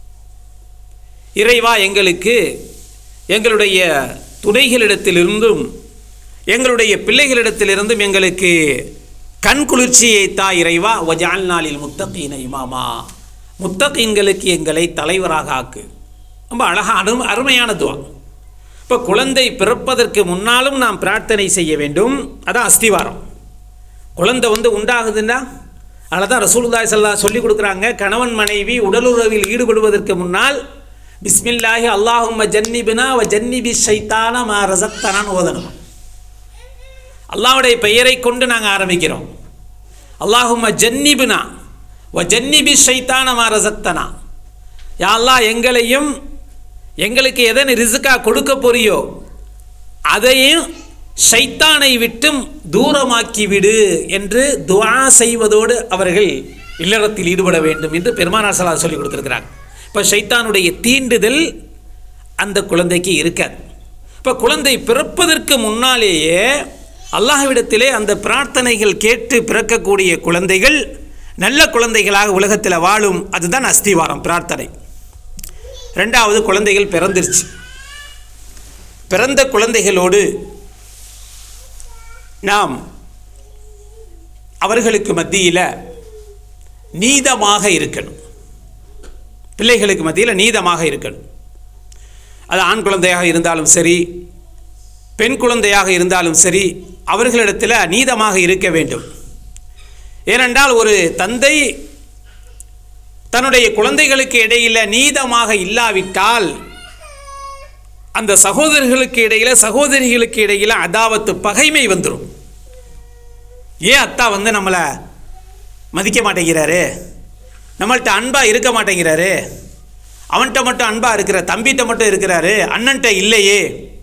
இறைவா எங்களுக்கு எங்களுடைய துணைகளிடத்திலிருந்தும் எங்களுடைய பிள்ளைகளிடத்திலிருந்தும் எங்களுக்கு கண் குளிர்ச்சியை தா இறைவா வஜால் நாளில் முத்தகீன இமாமா முத்தகீன்களுக்கு எங்களை தலைவராக ஆக்கு ரொம்ப அழகாக அரு அருமையான துவா இப்போ குழந்தை பிறப்பதற்கு முன்னாலும் நாம் பிரார்த்தனை செய்ய வேண்டும் அதான் அஸ்திவாரம் குழந்தை வந்து உண்டாகுதுன்னா அதில் தான் ரசூலுல்லாஹி ஸல்லல்லாஹு சொல்லி கொடுக்குறாங்க கணவன் மனைவி உடலுறவில் ஈடுபடுவதற்கு முன்னால் பிஸ்மில்லாஹி அல்லாஹும்ம ஜன்னிபினா வ ஜன்னிபி ஷைத்தான மா ரசக்தனான் ஓதணும் அல்லாஹ்வுடைய பெயரை கொண்டு நாங்கள் ஆரம்பிக்கிறோம் அல்லாஹும்ம ஜன்னிபினா வ ஜன்னிபி ஷைத்தான மா ரசக்தனா யா அல்லாஹ் எங்களையும் எங்களுக்கு எதை நீ ரிசுக்கா கொடுக்க போறியோ அதையும் ஷைத்தானை விட்டும் தூரமாக்கி விடு என்று துஆ செய்வதோடு அவர்கள் இல்லறத்தில் ஈடுபட வேண்டும் என்று பெருமானார் சலா சொல்லி கொடுத்துருக்கிறாங்க இப்போ ஷைத்தானுடைய தீண்டுதல் அந்த குழந்தைக்கு இருக்காது இப்போ குழந்தை பிறப்பதற்கு முன்னாலேயே அல்லாஹ்விடத்திலே அந்த பிரார்த்தனைகள் கேட்டு பிறக்கக்கூடிய குழந்தைகள் நல்ல குழந்தைகளாக உலகத்தில் வாழும் அதுதான் அஸ்திவாரம் பிரார்த்தனை ரெண்டாவது குழந்தைகள் பிறந்துருச்சு பிறந்த குழந்தைகளோடு நாம் அவர்களுக்கு மத்தியில் நீதமாக இருக்கணும் பிள்ளைகளுக்கு மத்தியில் நீதமாக இருக்கணும் அது ஆண் குழந்தையாக இருந்தாலும் சரி பெண் குழந்தையாக இருந்தாலும் சரி அவர்களிடத்தில் நீதமாக இருக்க வேண்டும் ஏனென்றால் ஒரு தந்தை தன்னுடைய குழந்தைகளுக்கு இடையில் நீதமாக இல்லாவிட்டால் அந்த சகோதரர்களுக்கு இடையில சகோதரிகளுக்கு இடையில அதாவத்து பகைமை வந்துடும் ஏன் அத்தா வந்து நம்மளை மதிக்க மாட்டேங்கிறாரு நம்மள்ட்ட அன்பாக இருக்க மாட்டேங்கிறாரு அவன்கிட்ட மட்டும் அன்பாக இருக்கிற தம்பிகிட்ட மட்டும் இருக்கிறாரு அண்ணன்ட்ட இல்லையே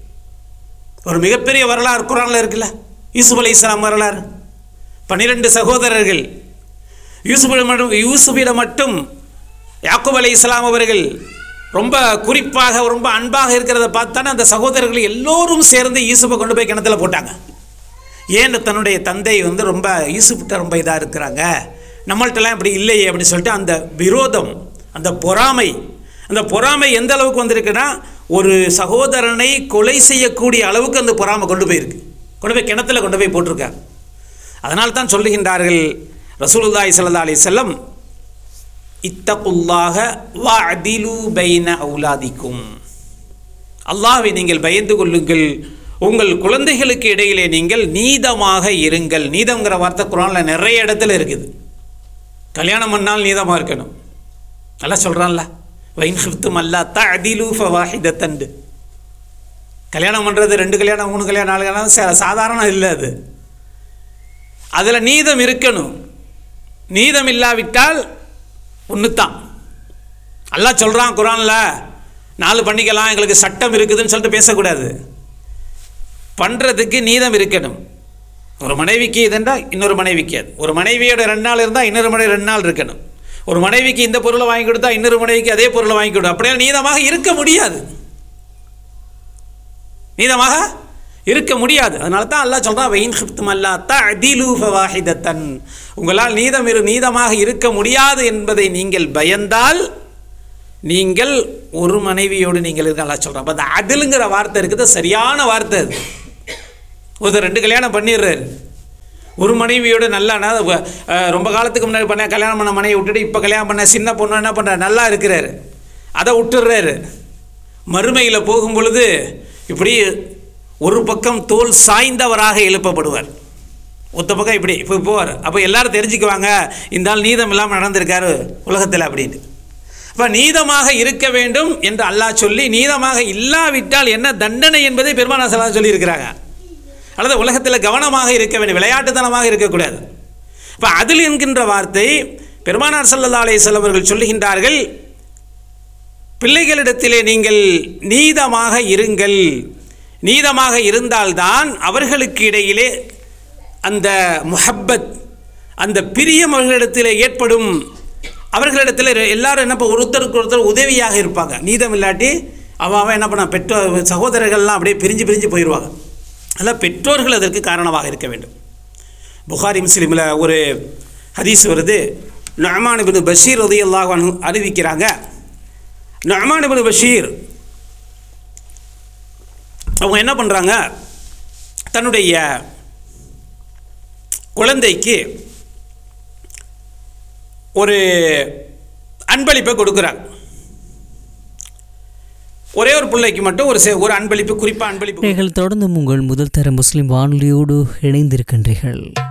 ஒரு மிகப்பெரிய வரலாறு குரானில் இருக்குல்ல யூசுப் அலி இஸ்லாம் வரலாறு பன்னிரெண்டு சகோதரர்கள் யூசுஃபிடம் மட்டும் யூசுஃபிடம் மட்டும் யாக்கூப் அலி இஸ்லாம் அவர்கள் ரொம்ப குறிப்பாக ரொம்ப அன்பாக இருக்கிறத பார்த்தானே அந்த சகோதரர்கள் எல்லோரும் சேர்ந்து யூசுஃபை கொண்டு போய் கிணத்துல போட்டாங்க ஏன் தன்னுடைய தந்தை வந்து ரொம்ப யூசுஃப்கிட்ட ரொம்ப இதாக இருக்கிறாங்க நம்மள்ட்டலாம் இப்படி இல்லையே அப்படின்னு சொல்லிட்டு அந்த விரோதம் அந்த பொறாமை அந்த பொறாமை எந்த அளவுக்கு வந்திருக்குன்னா ஒரு சகோதரனை கொலை செய்யக்கூடிய அளவுக்கு அந்த பொறாமை கொண்டு போயிருக்கு கொண்டு போய் கிணத்துல கொண்டு போய் போட்டிருக்காங்க அதனால தான் சொல்லுகின்றார்கள் ரசூலுல்லாஹி ஸல்லல்லாஹு அலைஹி வஸல்லம் இத்தகுல்லாக வஅதிலு பைன அவுலாதிக்கும் அல்லாஹ்வை நீங்கள் பயந்து கொள்ளுங்கள் உங்கள் குழந்தைகளுக்கு இடையிலே நீங்கள் நீதமாக இருங்கள் நீதம்ங்கிற வார்த்தை குரானில் நிறைய இடத்துல இருக்குது கல்யாணம் பண்ணால் நீதமாக இருக்கணும் நல்லா சொல்கிறான்ல வைன் ஹிஃப்தும் அல்லா தஅதிலு ஃபவாஹிதத்தண்டு கல்யாணம் பண்ணுறது ரெண்டு கல்யாணம் மூணு கல்யாணம் நாலு கல்யாணம் சா- சாதாரணம் இல்லை அது அதில் நீதம் இருக்கணும் நீதம் இல்லாவிட்டால் ஒன்று தான் அல்லாஹ் சொல்கிறான் குரானில் நாலு பண்ணிக்கலாம் எங்களுக்கு சட்டம் இருக்குதுன்னு சொல்லிட்டு பேசக்கூடாது பண்ணுறதுக்கு நீதம் இருக்கணும் ஒரு மனைவிக்கு இதுண்டா இன்னொரு மனைவிக்கு அது ஒரு மனைவியோட ரெண்டு நாள் இருந்தால் இன்னொரு மனைவி ரெண்டு நாள் இருக்கணும் ஒரு மனைவிக்கு இந்த பொருளை வாங்கி கொடுத்தா இன்னொரு மனைவிக்கு அதே பொருளை வாங்கி கொடு அப்படியே நீதமாக இருக்க முடியாது நீதமாக இருக்க முடியாது அதனால தான் அல்லாஹ் சொல்கிறான் வெயின் ஹிப்தும் அல்லா தஅதிலு ஃபவாஹிதத்தன் உங்களால் நீதம் இரு நீதமாக இருக்க முடியாது என்பதை நீங்கள் பயந்தால் நீங்கள் ஒரு மனைவியோடு நீங்கள் இருக்க அல்லாஹ் சொல்கிறான் அப்போ அந்த அதிலுங்கிற வார்த்தை இருக்குது சரியான வார்த்தை அது ஒருத்தர் ரெண்டு கல்யாணம் பண்ணிடுறாரு ஒரு மனைவியோட நல்லா நான் வ- அஹ் ரொம்ப காலத்துக்கு முன்னாடி பண்ண கல்யாணம் பண்ண மனைவி விட்டுட்டு இப்போ கல்யாணம் பண்ண சின்ன பொண்ணு என்ன பண்ணுறாரு நல்லா இருக்கிறாரு அதை விட்டுடுறாரு மறுமையில் போகும் பொழுது இப்படி ஒரு பக்கம் தோல் சாய்ந்தவராக எழுப்பப்படுவார் ஒத்த பக்கம் இப்படி இப்போ போவார் அப்போ எல்லாரும் தெரிஞ்சுக்குவாங்க இந்த ஆள் நீதம் இல்லாமல் நடந்திருக்காரு உலகத்தில் அப்படின்னு அப்போ நீதமாக இருக்க வேண்டும் என்று அல்லாஹ் சொல்லி நீதமாக இல்லாவிட்டால் என்ன தண்டனை என்பதை பெருமானா சலாம் சொல்லியிருக்கிறாங்க அல்லது உலகத்தில் கவனமாக இருக்க வேண்டும் விளையாட்டுத்தனமாக இருக்கக்கூடாது இப்போ அதில் என்கின்ற வார்த்தை பெருமானார் ஸல்லல்லாஹு அலைஹி வஸல்லம் அவர்கள் சொல்லுகின்றார்கள் பிள்ளைகளிடத்திலே நீங்கள் நீதமாக இருங்கள் நீதமாக இருந்தால்தான் அவர்களுக்கு இடையிலே அந்த முஹப்பத் அந்த பிரியம் அவர்களிடத்தில் ஏற்படும் அவர்களிடத்தில் எல்லாரும் என்ன பண்ண ஒருத்தருக்கு ஒருத்தர் உதவியாக இருப்பாங்க நீதம் இல்லாட்டி அவன் அவன் என்ன பண்ண பெற்றோர் சகோதரர்கள்லாம் அப்படியே பிரிஞ்சு பிரிஞ்சு போயிடுவாங்க அதனால் பெற்றோர்கள் அதற்கு காரணமாக இருக்க வேண்டும் புகாரி முஸ்லீமில் ஒரு ஹதீஸ் வருது நொஹமான் இப்னு பஷீர் ரதியல்லாஹு அன்ஹு அறிவிக்கிறாங்க நொஹமான் இப்னு பஷீர் அவங்க என்ன பண்ணுறாங்க தன்னுடைய குழந்தைக்கு ஒரு அன்பளிப்பை கொடுக்குறாங்க ஒரே ஒரு பிள்ளைக்கு மட்டும் ஒரு செ- ஒரு அன்பளிப்பு குறிப்பாக அன்பளிப்பு நீங்கள் தொடர்ந்தும் உங்கள் முதல் தர முஸ்லிம் வானொலியோடு இணைந்திருக்கின்றீர்கள்